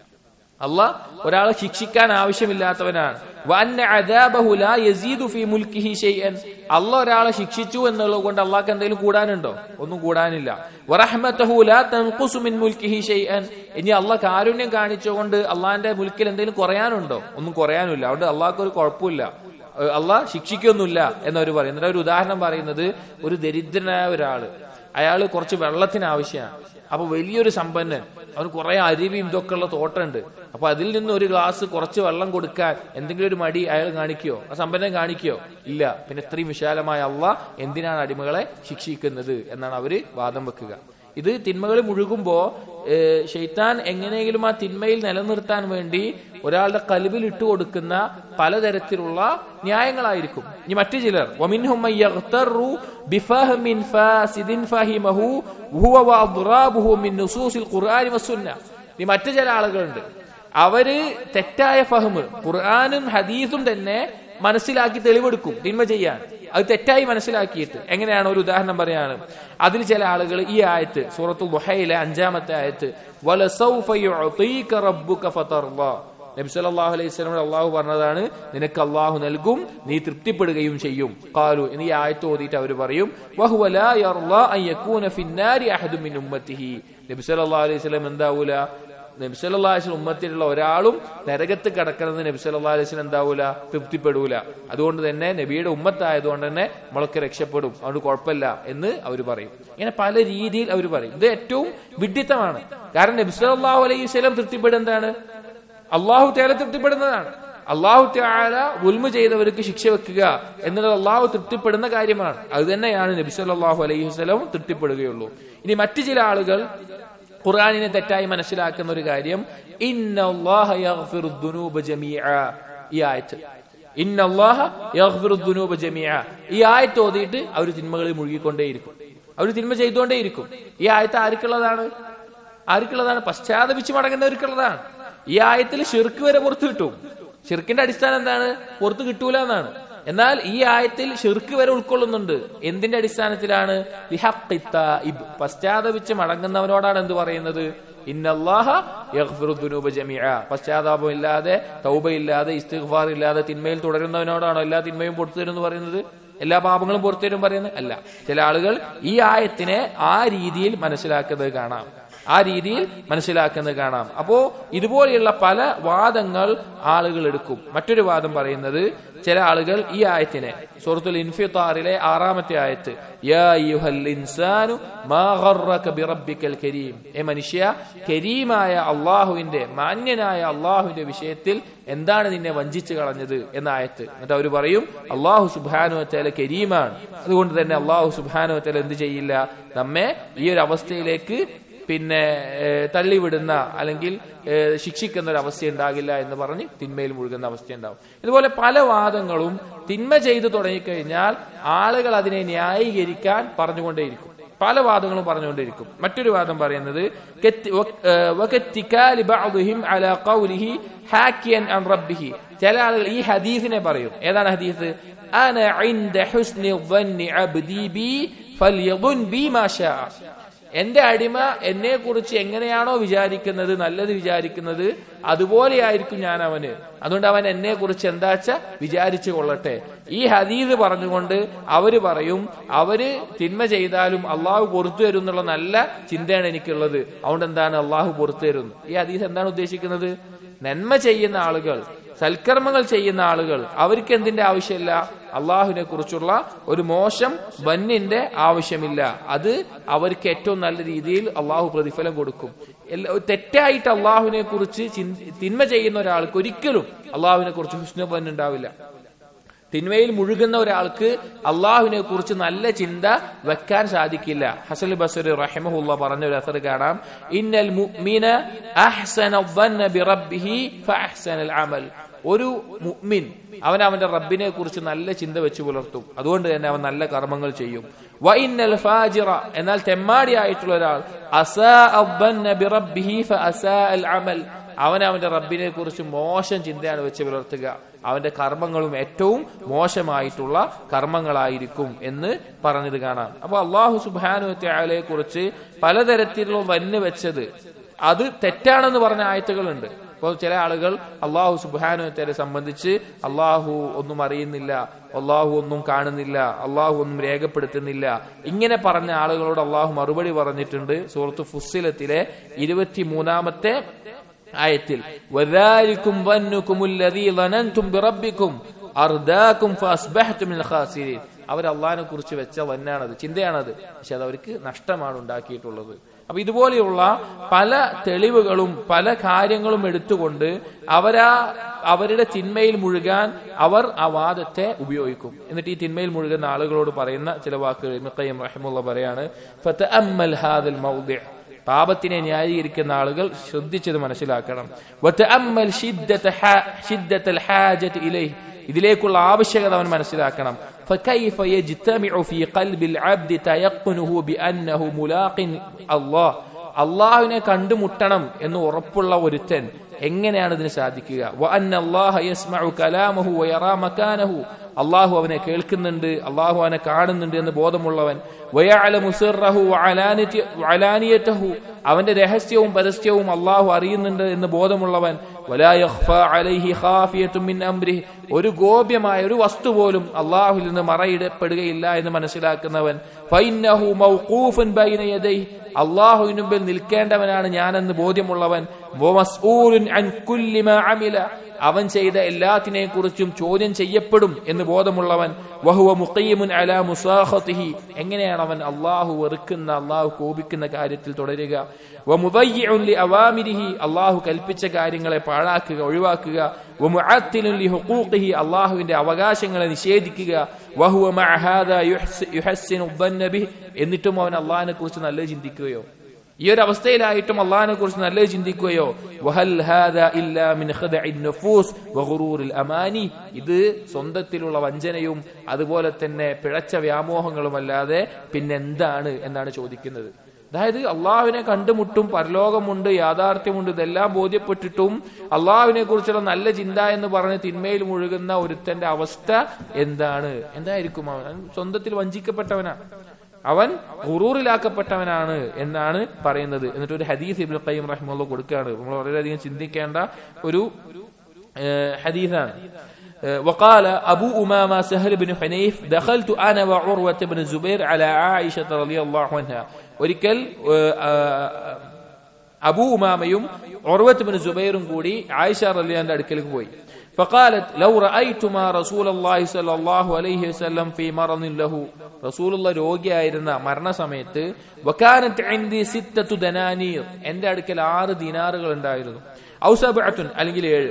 അള്ളാഹ് ഒരാളെ ശിക്ഷിക്കാൻ ആവശ്യമില്ലാത്തവനാണ് വഅന്ന അദാബഹു ലാ യസീദു ഫീ മുൽക്കിഹി ഷൈഅൻ അള്ളാഹ് ഒരാളെ ശിക്ഷിച്ചു എന്നുള്ളത് കൊണ്ട് അള്ളാഹ്ക്ക് എന്തെങ്കിലും കൂടാനുണ്ടോ ഒന്നും കൂടാനില്ല വറഹ്മതഹു ലാ തൻഖുസു മിൻ മുൽക്കിഹി ഷൈഅൻ ഇനി അള്ളാഹ് കാരുണ്യം കാണിച്ചുകൊണ്ട് അള്ളാഹിന്റെ മുൽക്കിൽ എന്തെങ്കിലും കുറയാനുണ്ടോ ഒന്നും കുറയാനില്ല അതുകൊണ്ട് അള്ളാഹ്ക്ക് ഒരു കുഴപ്പമില്ല ഏഹ് അള്ളാഹ് ശിക്ഷിക്കൊന്നുമില്ല എന്നവർ പറയും എന്നിട്ട് ഒരു ഉദാഹരണം പറയുന്നത് ഒരു ദരിദ്രനായ ഒരാള് അയാള് കുറച്ച് വെള്ളത്തിന് ആവശ്യമാണ് അപ്പൊ വലിയൊരു സമ്പന്നൻ അവന് കുറെ അരുവിയും ഇതൊക്കെ ഉള്ള തോട്ടമുണ്ട് അപ്പൊ അതിൽ നിന്ന് ഒരു ഗ്ലാസ് കുറച്ച് വെള്ളം കൊടുക്കാൻ എന്തെങ്കിലും ഒരു മടി അയാൾ കാണിക്കോ ആ സമ്പന്നൻ കാണിക്കോ ഇല്ല പിന്നെ ഇത്രയും വിശാലമായ അള്ള എന്തിനാണ് അടിമകളെ ശിക്ഷിക്കുന്നത് എന്നാണ് അവര് വാദം വെക്കുക ഇത് തിന്മകൾ മുഴുകുമ്പോ ഏഹ്, ഷെയ്ത്താൻ എങ്ങനെയെങ്കിലും ആ തിന്മയിൽ നിലനിർത്താൻ വേണ്ടി ഒരാളുടെ കലിവിൽ ഇട്ടുകൊടുക്കുന്ന പലതരത്തിലുള്ള ന്യായങ്ങളായിരിക്കും ഇനി മറ്റു ചിലർ ومنهم من يغتر بفهم فاسد فهمه وهو واضرابه من نصوص القرآن والسنة ഇനി മറ്റു ചില ആളുകളുണ്ട് അവര് തെറ്റായ ഫഹ്മ് ഖുർആാനും ഹദീസും തന്നെ മനസ്സിലാക്കി തെളിവെടുക്കും തിന്മ ചെയ്യാൻ അത് തെറ്റായി മനസ്സിലാക്കിയിട്ട് എങ്ങനെയാണ് ഒരു ഉദാഹരണം പറയാണ് അതിൽ ചില ആളുകൾ ഈ ആയത്ത് സൂറത്തുൽ ബുഹയിലെ അഞ്ചാമത്തെ ആയത്ത് വലസൗഫ യുഅതീക റബ്ബുക ഫതർളാ നബി സല്ലല്ലാഹു അലൈഹി വസല്ലം അള്ളാഹു പറഞ്ഞതാണ് നിനക്ക് അള്ളാഹു നൽകും നീ തൃപ്തിപ്പെടുകയും ചെയ്യും ഖാലു ഇനി ഈ ആയത്ത് ഓതിയിട്ട് അവർ പറയും വഹുവ ലാ യർളാ അൻ യകൂന ഫിന്നാരി അഹദു മിൻ ഉമ്മത്തിഹി നബി സല്ലല്ലാഹു അലൈഹി വസല്ലം എന്താവൂല നബി സല്ലല്ലാഹു അലൈഹി വസല്ലം ഉമ്മത്തിലുള്ള ഒരാളും നരകത്ത് കിടക്കണമെന്ന് നബി സല്ലല്ലാഹു അലൈഹി വസല്ലം എന്താവൂല തൃപ്തിപ്പെടൂല അതുകൊണ്ട് തന്നെ നബിയുടെ ഉമ്മത്തായതുകൊണ്ട് തന്നെ നമ്മളൊക്കെ രക്ഷപ്പെടും അതുകൊണ്ട് കുഴപ്പമില്ല എന്ന് അവർ പറയും ഇങ്ങനെ പല രീതിയിൽ അവർ പറയും ഇത് ഏറ്റവും വിഡിത്തമാണ് കാരണം നബി സല്ലല്ലാഹു അലൈഹി വസല്ലം തൃപ്തിപ്പെടുന്നത് എന്താണ് അള്ളാഹു തേല തൃപ്തിപ്പെടുന്നതാണ് അള്ളാഹു ത്യാല ഉൽമ ചെയ്തവർക്ക് ശിക്ഷ വെക്കുക എന്നുള്ളത് അള്ളാഹു തൃപ്തിപ്പെടുന്ന കാര്യമാണ് അത് തന്നെയാണ് നബി സല്ലല്ലാഹു അലൈഹി വസല്ലം തൃപ്തിപ്പെടുകയുള്ളൂ ഇനി മറ്റു ചില ആളുകൾ ഖുർആനിനെ തെറ്റായി മനസ്സിലാക്കുന്ന ഒരു കാര്യം ഇന്നല്ലാഹ യഗ്ഫിറു ദുനൂബ ജമീഅ ഈ ആയത്ത് ഇന്നല്ലാഹ യഗ്ഫിറു ദുനൂബ ജമീഅ ഈ ആയത്ത് ഓതിയിട്ട് അവർ തിന്മകളിൽ മുഴുകിക്കൊണ്ടേയിരിക്കും അവർ തിന്മ ചെയ്തുകൊണ്ടേയിരിക്കും ഈ ആയത്ത് ആർക്കുള്ളതാണ് ആർക്കുള്ളതാണ് പശ്ചാത്തപിച്ച് മടങ്ങുന്നവർക്കുള്ളതാണ് ഈ ആയത്തിൽ ഷിർക്ക് വരെ പുറത്തു കിട്ടും ഷിർക്കിന്റെ അടിസ്ഥാനം എന്താണ് പുറത്തു കിട്ടൂല എന്നാണ് എന്നാൽ ഈ ആയത്തിൽ ഷിർക്ക് വരെ ഉൾക്കൊള്ളുന്നുണ്ട് എന്തിന്റെ അടിസ്ഥാനത്തിലാണ് ലിഹഖി തായിബ്. പശ്ചാത്തപിച്ച് മടങ്ങുന്നവനോടാണ് എന്ത് പറയുന്നത് ഇന്നല്ലാഹ യഗ്ഫിറു ദുനൂബ ജമീഅ പശ്ചാത്താപം ഇല്ലാതെ തൗബ ഇല്ലാതെ ഇസ്തിഗ്ഫാർ ഇല്ലാതെ തിന്മയിൽ തുടരുന്നവനോടാണോ എല്ലാ തിന്മയും പുറത്തു തരും എന്ന് പറയുന്നത് എല്ലാ പാപങ്ങളും പുറത്തു തരും പറയുന്നത് അല്ല ചില ആളുകൾ ഈ ആയത്തിനെ ആ രീതിയിൽ മനസ്സിലാക്കുന്നത് കാണാം ആ രീതിയിൽ മനസ്സിലാക്കുന്നത് കാണാം അപ്പോ ഇതുപോലെയുള്ള പല വാദങ്ങൾ ആളുകൾ എടുക്കും മറ്റൊരു വാദം പറയുന്നത് ചില ആളുകൾ ഈ ആയത്തിനെ സൂറത്തുൽ ഇൻഫിത്താറിലെ ആറാമത്തെ ആയത്ത് യാ അയ്യുഹൽ ഇൻസാനു മാ ഗർറക ബിറബ്ബിക്കൽ കരീം ഏ മനുഷ്യ കരീമായ അള്ളാഹുവിന്റെ മാന്യനായ അള്ളാഹുവിന്റെ വിഷയത്തിൽ എന്താണ് നിന്നെ വഞ്ചിച്ചു കളഞ്ഞത് എന്ന ആയത്ത് എന്നിട്ട് അവർ പറയും അള്ളാഹു സുബാനുവത്തേല കരീമാണ് അതുകൊണ്ട് തന്നെ അള്ളാഹു സുബാനുവത്തേല എന്ത് ചെയ്യില്ല നമ്മെ ഈ ഒരു അവസ്ഥയിലേക്ക് പിന്നെ ഏഹ്, തള്ളിവിടുന്ന അല്ലെങ്കിൽ ഏഹ്, ശിക്ഷിക്കുന്ന ഒരു അവസ്ഥ ഉണ്ടാകില്ല എന്ന് പറഞ്ഞ് തിന്മയിൽ മുഴുകുന്ന അവസ്ഥ ഉണ്ടാവും ഇതുപോലെ പല വാദങ്ങളും തിന്മ ചെയ്തു തുടങ്ങിക്കഴിഞ്ഞാൽ ആളുകൾ അതിനെ ന്യായീകരിക്കാൻ പറഞ്ഞുകൊണ്ടേയിരിക്കും പല വാദങ്ങളും പറഞ്ഞുകൊണ്ടിരിക്കും മറ്റൊരു വാദം പറയുന്നത് കെത്തി- വ- ഏഹ്, വകത്തിക്കാലി ബഅ്ദിഹിം അലാ ഖൗലിഹി ഹാക്കിയൻ അൻ റബ്ബിഹി ചില ആളുകൾ ഈ ഹദീസിനെ പറയും ഏതാണ് ഹദീസ് അന ഇൻദ ഹുസ്നി ظنി അബ്ദി ബി ഫൽയظن ബി മാ ശാഅ എന്റെ അടിമ എന്നെ കുറിച്ച് എങ്ങനെയാണോ വിചാരിക്കുന്നത് നല്ലത് വിചാരിക്കുന്നത് അതുപോലെയായിരിക്കും ഞാൻ അവന് അതുകൊണ്ട് അവൻ എന്നെ കുറിച്ച് എന്താച്ച വിചാരിച്ചു കൊള്ളട്ടെ ഈ ഹദീദ് പറഞ്ഞുകൊണ്ട് അവര് പറയും അവര് തിന്മ ചെയ്താലും അള്ളാഹു പുറത്തു തരും എന്നുള്ള നല്ല ചിന്തയാണ് എനിക്കുള്ളത് അതുകൊണ്ട് എന്താണ് അള്ളാഹു പുറത്തു തരുന്നു ഈ ഹദീസ് എന്താണ് ഉദ്ദേശിക്കുന്നത് നന്മ ചെയ്യുന്ന ആളുകൾ സൽക്കർമ്മങ്ങൾ ചെയ്യുന്ന ആളുകൾ അവർക്ക് എന്തിന്റെ ആവശ്യമില്ല അള്ളാഹുവിനെ കുറിച്ചുള്ള ഒരു മോശം ബന്നിന്റെ ആവശ്യമില്ല അത് അവർക്ക് ഏറ്റവും നല്ല രീതിയിൽ അള്ളാഹു പ്രതിഫലം കൊടുക്കും എല്ലാ- തെറ്റായിട്ട് അള്ളാഹുവിനെ കുറിച്ച് ചിന്ത- തിന്മ ചെയ്യുന്ന ഒരാൾക്ക് ഒരിക്കലും അള്ളാഹുവിനെ കുറിച്ച് ഹുസ്ന ബന്നുണ്ടാവില്ല തിന്മയിൽ മുഴുകുന്ന ഒരാൾക്ക് അള്ളാഹുവിനെ കുറിച്ച് നല്ല ചിന്ത വെക്കാൻ സാധിക്കില്ല ഹസൽ ബസർ റഹിമഹുല്ല പറഞ്ഞ ഒരു അസർ കാണാം ഇന്നൽ മുഅ്മിന അഹ്സന الظن بربه فاحسن العمل ഒരു മുഅ്മിൻ അവൻ അവന്റെ റബ്ബിനെ കുറിച്ച് നല്ല ചിന്ത വെച്ച് പുലർത്തും അതുകൊണ്ട് തന്നെ അവൻ നല്ല കർമ്മങ്ങൾ ചെയ്യും വഇന്നൽ ഫാജിറ എന്നാൽ തെമ്മാടിയായിട്ടുള്ള ഒരാൾ അസാ الظن بربه فاساء العمل അവൻ അവന്റെ റബ്ബിനെ കുറിച്ച് മോശം ചിന്തയാണ് വെച്ച് പുലർത്തുക അവന്റെ കർമ്മങ്ങളും ഏറ്റവും മോശമായിട്ടുള്ള കർമ്മങ്ങളായിരിക്കും എന്ന് പറഞ്ഞത് കാണാം അപ്പൊ അള്ളാഹു സുബാനുവത്തെ കുറിച്ച് പലതരത്തിലുള്ള വന്ന് വെച്ചത് അത് തെറ്റാണെന്ന് പറഞ്ഞ ആയത്തുകളുണ്ട് അപ്പോൾ ചില ആളുകൾ അള്ളാഹു സുബാനുവത്തെ സംബന്ധിച്ച് അള്ളാഹു ഒന്നും അറിയുന്നില്ല അള്ളാഹു ഒന്നും കാണുന്നില്ല അള്ളാഹു ഒന്നും രേഖപ്പെടുത്തുന്നില്ല ഇങ്ങനെ പറഞ്ഞ ആളുകളോട് അള്ളാഹു മറുപടി പറഞ്ഞിട്ടുണ്ട് സൂറത്ത് ഫുസ്സിലത്തിലെ ഇരുപത്തി മൂന്നാമത്തെ ആയത്തിൽ വദാലിക്കും വന്നുക്കുമുല്ലദീ ളനൻതും ബിറബ്ബിക്കും അർദാക്കും ഫഅസ്ബഹ്തും മിനൽ ഖാസിരീൻ അവർ അള്ളാഹിനെ കുറിച്ച് വെച്ച വന്നാണത് ചിന്തയാണത് പക്ഷെ അത് അവർക്ക് നഷ്ടമാണ് ഉണ്ടാക്കിയിട്ടുള്ളത് അപ്പൊ ഇതുപോലെയുള്ള പല തെളിവുകളും പല കാര്യങ്ങളും എടുത്തുകൊണ്ട് അവരാ അവരുടെ തിന്മയിൽ മുഴുകാൻ അവർ ആ വാദത്തെ ഉപയോഗിക്കും എന്നിട്ട് ഈ തിന്മയിൽ മുഴുകുന്ന ആളുകളോട് പറയുന്ന ചില വാക്കുകൾ ഇബ്നുൽ റഹിമുള്ള പറയാണ് ഫതഅമ്മൽ ഹാദൽ മൗദിഅ പാപത്തിനെ ന്യായീകരിക്കുന്ന ആളുകൾ ശ്രദ്ധിച്ചത് മനസ്സിലാക്കണം വതഅമ്മൽ ശിദ്ദത ഹാ- ശിദ്ദത്തൽ ഹാജത്ത് ഇലൈഹി ഇതിലേക്കുള്ള ആവശ്യകത അവൻ മനസ്സിലാക്കണം فكيف يجتمع في قلب العبد تيقنه بأنه ملاق الله അള്ളാഹുവിനെ കണ്ടുമുട്ടണം എന്ന് ഉറപ്പുള്ള ഒരുത്തൻ എങ്ങനെയാണ് ഇതിന് സാധിക്കുക وأن الله يسمع كلامه ويرى مكانه അള്ളാഹു അവനെ കേൾക്കുന്നുണ്ട് അള്ളാഹു അവനെ കാണുന്നുണ്ട് എന്ന് ബോധമുള്ളവൻ വയഅലമു സിർറഹു വഅലാനിയത- വഅലാനിയതഹു അവന്റെ രഹസ്യവും പരസ്യവും അള്ളാഹു അറിയുന്നുണ്ട് എന്ന് ബോധമുള്ളവൻ വലാ യഖ്ഫാ അലൈഹി ഖാഫിയത്തും മിൻ അംരിഹി ഒരു ഗോപ്യമായ ഒരു വസ്തു പോലും അള്ളാഹുവിൽ നിന്ന് മറയിടപ്പെടുകയില്ല എന്ന് മനസ്സിലാക്കുന്നവൻ ഫൈന്നഹു മൗഖൂഫുൻ ബൈന യദൈഹി അള്ളാഹുവിന് മുമ്പിൽ നിൽക്കേണ്ടവനാണ് ഞാനെന്ന് ബോധ്യമുള്ളവൻ വമസ്ഊലുൻ അൻ കുല്ലി മാ അമില അവൻ ചെയ്ത എല്ലാത്തിനെ കുറിച്ചും ചോദ്യം ചെയ്യപ്പെടും എന്ന് ബോധമുള്ളവൻ വഹുവ മുഖീമുൻ അലാ മുസാഖത്തിഹി എങ്ങനെയാണ് അവൻ അള്ളാഹു വെറുക്കുന്ന അള്ളാഹു കോപിക്കുന്ന കാര്യത്തിൽ തുടരുക വമുദയ്യിഉൻ ലി അവാമിരിഹി അള്ളാഹു കൽപ്പിച്ച കാര്യങ്ങളെ പാഴാക്കുക ഒഴിവാക്കുക വമുഅത്തിലുൻ ലി ഹുഖൂഖിഹി അള്ളാഹുവിന്റെ അവകാശങ്ങളെ നിഷേധിക്കുക വഹുവ മഅ ഹാദാ യുഹ്സി- യുഹസ്സിനു الظن ബിഹി എന്നിട്ടും അവൻ അള്ളാഹിനെ കുറിച്ച് നല്ലത് ചിന്തിക്കുകയോ ഈ ഒരു അവസ്ഥയിലായിട്ടും അള്ളാഹിനെ കുറിച്ച് നല്ലത് ചിന്തിക്കുകയോ വഹൽ ഹാദാ ഇല്ലാ മിൻ ഖദഇൻ നുഫൂസ് വഗുറൂറിൽ അമാനി ഇത് സ്വന്തത്തിലുള്ള വഞ്ചനയും അതുപോലെ തന്നെ പിഴച്ച വ്യാമോഹങ്ങളുമല്ലാതെ പിന്നെന്താണ് എന്നാണ് ചോദിക്കുന്നത് അതായത് അള്ളാഹുവിനെ കണ്ടുമുട്ടും പരലോകമുണ്ട് യാഥാർത്ഥ്യമുണ്ട് ഇതെല്ലാം ബോധ്യപ്പെട്ടിട്ടും അള്ളാഹുവിനെ കുറിച്ചുള്ള നല്ല ചിന്ത എന്ന് പറഞ്ഞ് തിന്മയിൽ മുഴുകുന്ന ഒരുത്തന്റെ അവസ്ഥ എന്താണ് എന്തായിരിക്കും അവൻ അവൻ സ്വന്തത്തിൽ വഞ്ചിക്കപ്പെട്ടവനാണ് അവൻ ഗുറൂറിലാക്കപ്പെട്ടവനാണ് എന്നാണ് പറയുന്നത് എന്നിട്ട് ഒരു ഹദീസ് ഇബ്നു ഖയ്യിം റഹിമുള്ള കൊടുക്കുകയാണ് നമ്മൾ വളരെയധികം ചിന്തിക്കേണ്ട ഒരു ഏഹ്, ഹദീസാണ് آه، وقال أبو أمامة سهل بن حنيف دخلت أنا وعروة بن الزبير على عائشة رضي الله عنها ഒരിക്കൽ آه، آه، അബൂ ഉമാമയും ഉർവത്ത് ബിൻ സുബൈറും കൂടി ആയിഷ റളിയല്ലാഹുവിന്റെ അടുക്കലേക്ക് പോയി فقالت لو رأيتما رسول الله صلى الله عليه وسلم في مرض له رسول الله രോഗിയായിരുന്ന മരണസമയത്ത് വകാനത്ത് عندي ستة دنانير എന്റെ അടുക്കൽ ആറ് ദിനാറുകൾ ഉണ്ടായിരുന്നു ഔ സബഅത്തുൻ അല്ലെങ്കിൽ ഏഴ്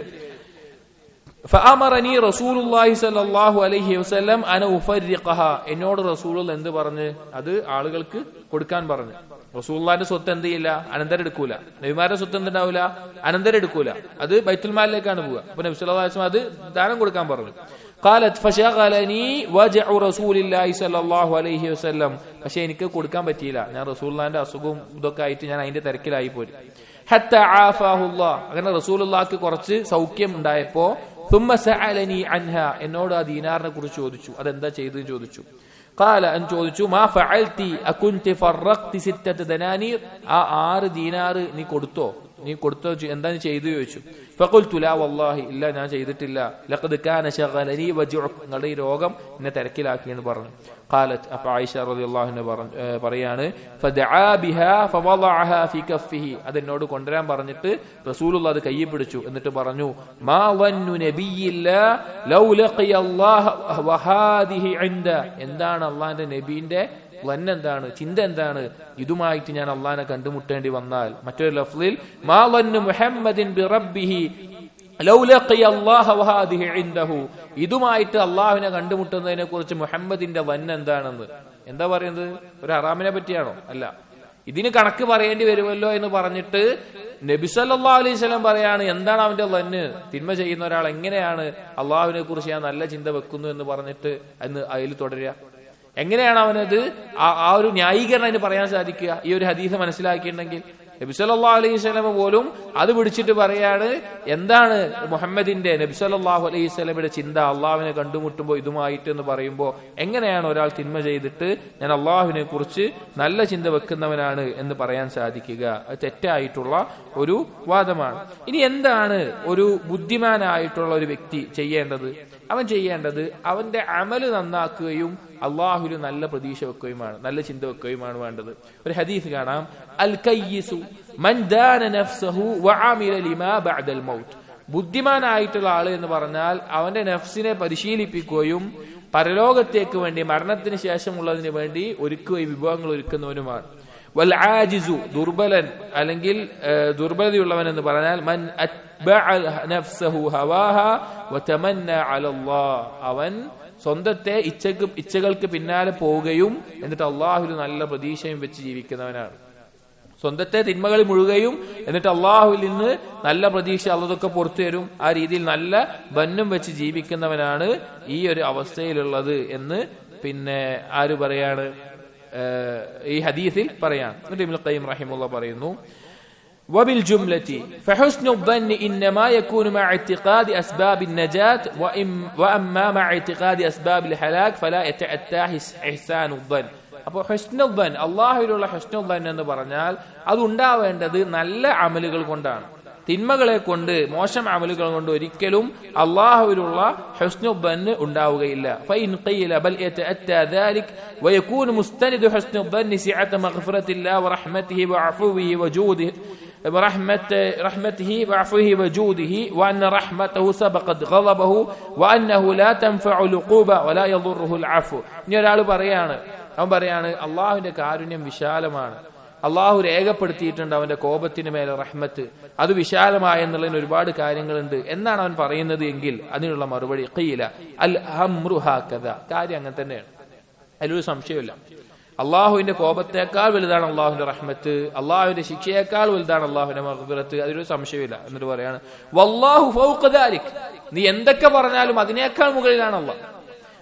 ഫഅമറനി റസൂലുള്ളാഹി സ്വല്ലല്ലാഹു അലൈഹി വസല്ലം അന ഉഫർരിഖഹ എന്നോട് റസൂൽ എന്ത് പറഞ്ഞ് അത് ആളുകൾക്ക് കൊടുക്കാൻ പറഞ്ഞു റസൂലുള്ളാഹിന്റെ സ്വത്ത് എന്ത് ചെയ്യില്ല അനന്തരം എടുക്കൂല നബിമാരുടെ സ്വത്ത് എന്തുണ്ടാവില്ല അനന്തരം എടുക്കൂല അത് ബൈത്തുൽ മാലിലേക്കാണ് പോവുക അപ്പൊ നബി സല്ലല്ലാഹു അലൈഹി വസല്ലം അത് ദാനം കൊടുക്കാൻ പറഞ്ഞു قالت فشغلني وجع رسول الله صلى الله عليه وسلم പക്ഷെ എനിക്ക് കൊടുക്കാൻ പറ്റിയില്ല ഞാൻ റസൂലുള്ളാഹിന്റെ അസുഖവും ഇതൊക്കെ ആയിട്ട് ഞാൻ അതിന്റെ തിരക്കിലായി പോയി ഹത്ത ആഫാഹുല്ലാ അങ്ങനെ റസൂലുള്ളാഹിക്ക് കുറച്ച് സൗഖ്യം ഉണ്ടായപ്പോ ثم سألني عنها എന്നോട് ആ ദീനാറിനെ കുറിച്ച് ചോദിച്ചു അതെന്താ ചെയ്തു ചോദിച്ചു قال അൻ ചോദിച്ചു മാ ഫഅൽതി അകുൻതി ഫറഖ്തി സിത്തത ദനാനീർ ആ ആറ് ദീനാറ് നീ കൊടുത്തോ നീ കൊടുത്തോ ചെ- എന്താ നീ ചെയ്തു ചോദിച്ചു ഫഖുൽതു ലാ വല്ലാഹി ഇല്ല ഞാൻ ചെയ്തിട്ടില്ല ലഖദ് കാന ശഗലനി വജുഅക് നിങ്ങളുടെ ഈ രോഗം എന്നെ തിരക്കിലാക്കി എന്ന് പറഞ്ഞു قالت അപ്പൊ ആയിഷ റളിയല്ലാഹു അൻഹ പറഞ്ഞു ഏ, പറയാണ് ഫദആ ബിഹാ ഫവളഅഹാ ഫി കഫിഹി അത് എന്നോട് കൊണ്ടുവരാൻ പറഞ്ഞിട്ട് റസൂലുള്ള അത് കയ്യിൽ പിടിച്ചു എന്നിട്ട് പറഞ്ഞു മാ വന്നു നബിയില്ലാ ലൗ ലഖിയ അല്ലാഹ വഹാദിഹി ഇൻദ എന്താണ് അള്ളാഹിന്റെ നബീന്റെ വൻ എന്താണ് ചിന്ത എന്താണ് ഇതുമായിട്ട് ഞാൻ അള്ളാഹിനെ കണ്ടുമുട്ടേണ്ടി വന്നാൽ മറ്റൊരു ലഫ്ലിൽ മാ വന്നു മുഹമ്മദിൻ ബി റബ്ബിഹി ലൗ ലഖിയ അല്ലാഹ വഹാദിഹി ഇൻദഹു ഇതുമായിട്ട് അള്ളാഹുവിനെ കണ്ടുമുട്ടുന്നതിനെ കുറിച്ച് മുഹമ്മദിന്റെ വൻ എന്താണെന്ന് എന്താ പറയുന്നത് ഒരു ഹറാമിനെ പറ്റിയാണോ അല്ല ഇതിന് കണക്ക് പറയേണ്ടി വരുമല്ലോ എന്ന് പറഞ്ഞിട്ട് നബി സല്ലല്ലാഹു അലൈഹി വസല്ലം പറയാണ് എന്താണ് അവന്റെ വന്ന് തിന്മ ചെയ്യുന്ന ഒരാൾ എങ്ങനെയാണ് അള്ളാഹുവിനെ കുറിച്ച് ഞാൻ നല്ല ചിന്ത വെക്കുന്നു എന്ന് പറഞ്ഞിട്ട് അന്ന് അതിൽ തുടരുക എങ്ങനെയാണ് അവനത് ആ- ആ ഒരു ന്യായീകരണം അതിന് പറയാൻ സാധിക്കുക ഈ ഒരു ഹദീസ് മനസ്സിലാക്കിയിട്ടുണ്ടെങ്കിൽ നബി സല്ലല്ലാഹു അലൈഹി വസല്ലമ പോലും അത് പിടിച്ചിട്ട് പറയാണ് എന്താണ് മുഹമ്മദിന്റെ നബി സല്ലല്ലാഹു അലൈഹി വസല്ലമയുടെ ചിന്ത അള്ളാഹുവിനെ കണ്ടുമുട്ടുമ്പോൾ ഇതുമായിട്ട് എന്ന് പറയുമ്പോൾ എങ്ങനെയാണ് ഒരാൾ തിന്മ ചെയ്തിട്ട് ഞാൻ അള്ളാഹുവിനെ കുറിച്ച് നല്ല ചിന്ത വെക്കുന്നവനാണ് എന്ന് പറയാൻ സാധിക്കുക അത് തെറ്റായിട്ടുള്ള ഒരു വാദമാണ് ഇനി എന്താണ് ഒരു ബുദ്ധിമാനായിട്ടുള്ള ഒരു വ്യക്തി ചെയ്യേണ്ടത് അവൻ ചെയ്യേണ്ടത് അവന്റെ അമല് നന്നാക്കുകയും അള്ളാഹുവിൽ നല്ല പ്രതീക്ഷ വെക്കുകയുമാണ് നല്ല ചിന്ത വെക്കുകയുമാണ് വേണ്ടത് ഒരു ഹദീസ് കാണാം അൽ കയ്യിസു മൻ ദാന നഫ്സഹു വഅമില ലിമാ ബഅദൽ മൗത്ത് ബുദ്ധിമാനായിട്ടുള്ള ആള് എന്ന് പറഞ്ഞാൽ അവന്റെ നഫ്സിനെ പരിശീലിപ്പിക്കുകയും പരലോകത്തേക്ക് വേണ്ടി മരണത്തിന് ശേഷമുള്ളതിന് വേണ്ടി ഒരുക്കുകയും വിഭവങ്ങൾ ഒരുക്കുന്നവനുമാണ് വൽ ആജിസു ദുർബലൻ അല്ലെങ്കിൽ ഏഹ്, ദുർബലതയുള്ളവൻ എന്ന് പറഞ്ഞാൽ മൻ അത്ബഅ നഫ്സഹു ഹവാഹ വതമന്ന അലല്ലാഹ് അവൻ സ്വന്തത്തെ ഇച്ഛക്ക് ഇച്ഛകൾക്ക് പിന്നാലെ പോവുകയും എന്നിട്ട് അള്ളാഹുവിൽ നല്ല പ്രതീക്ഷയും വെച്ച് ജീവിക്കുന്നവനാണ് സ്വന്തത്തെ തിന്മകളിൽ മുഴുകയും എന്നിട്ട് അള്ളാഹുവിൽ നിന്ന് നല്ല പ്രതീക്ഷ അള്ളതൊക്കെ പുറത്തു തരും ആ രീതിയിൽ നല്ല ബന്നും വെച്ച് ജീവിക്കുന്നവനാണ് ഈ ഒരു അവസ്ഥയിലുള്ളത് എന്ന് പിന്നെ ആര് പറയാണ് ഏഹ്, ഈ ഹദീസിൽ പറയാം എന്നിട്ട് ഇബ്നുൽ ഖയ്യിം റഹിമുള്ള പറയുന്നു وبالجملة فحسن الظن إنما يكون مع اعتقاد أسباب النجاة وإم وأما مع اعتقاد أسباب الهلاك فلا يتأتى حس- إحسان الظن അപ്പോൾ ഹുസ്നുദ്ദൻ അള്ളാഹുവിലുള്ള ഹുസ്നുദ്ദൻ എന്ന് പറഞ്ഞാൽ അത് ഉണ്ടാവേണ്ടത് നല്ല അമലുകൾ കൊണ്ടാണ് തിന്മകളെ കൊണ്ട് മോശം അമലുകൾ കൊണ്ട് ഒരിക്കലും അള്ളാഹുവിലുള്ള ഹുസ്നുദ്ദന് ഉണ്ടാവുകയില്ല فإن قيل بل يتأتى ذلك ويكون مستند حسن الظن سعة مغفرة الله ورحمته وعفوه وجوده برحمة رحمته وعفوه وجوده وأن رحمته سبقت غضبه وأنه لا تنفع العقوبة ولا يضره العفو ഇനി ഒരാൾ പറയാണ് അവൻ പറയാണ് അള്ളാഹുവിന്റെ കാരുണ്യം വിശാലമാണ് അള്ളാഹു രേഖപ്പെടുത്തിയിട്ടുണ്ട് അവന്റെ കോപത്തിന് മേലെ റഹ്മത്ത് അത് വിശാലമായ എന്നുള്ളതിന് ഒരുപാട് കാര്യങ്ങളുണ്ട് എന്നാണ് അവൻ പറയുന്നത് എങ്കിൽ അതിനുള്ള മറുപടി ഖീല അൽ ഹംറുഹാക്കഥ കാര്യം അങ്ങനെ തന്നെയാണ് അതിലൊരു സംശയമില്ല അള്ളാഹുവിന്റെ കോപത്തേക്കാൾ വലുതാണ് അള്ളാഹുവിന്റെ റഹ്മത്ത് അള്ളാഹുവിന്റെ ശിക്ഷയേക്കാൾ വലുതാണ് അള്ളാഹുവിന്റെ മഹബുറത്ത് അതിലൊരു സംശയമില്ല എന്നിട്ട് പറയാണ് വല്ലാഹു ഫൗഖ ദാലിക് നീ എന്തൊക്കെ പറഞ്ഞാലും അതിനേക്കാൾ മുകളിലാണ് അള്ളാഹ്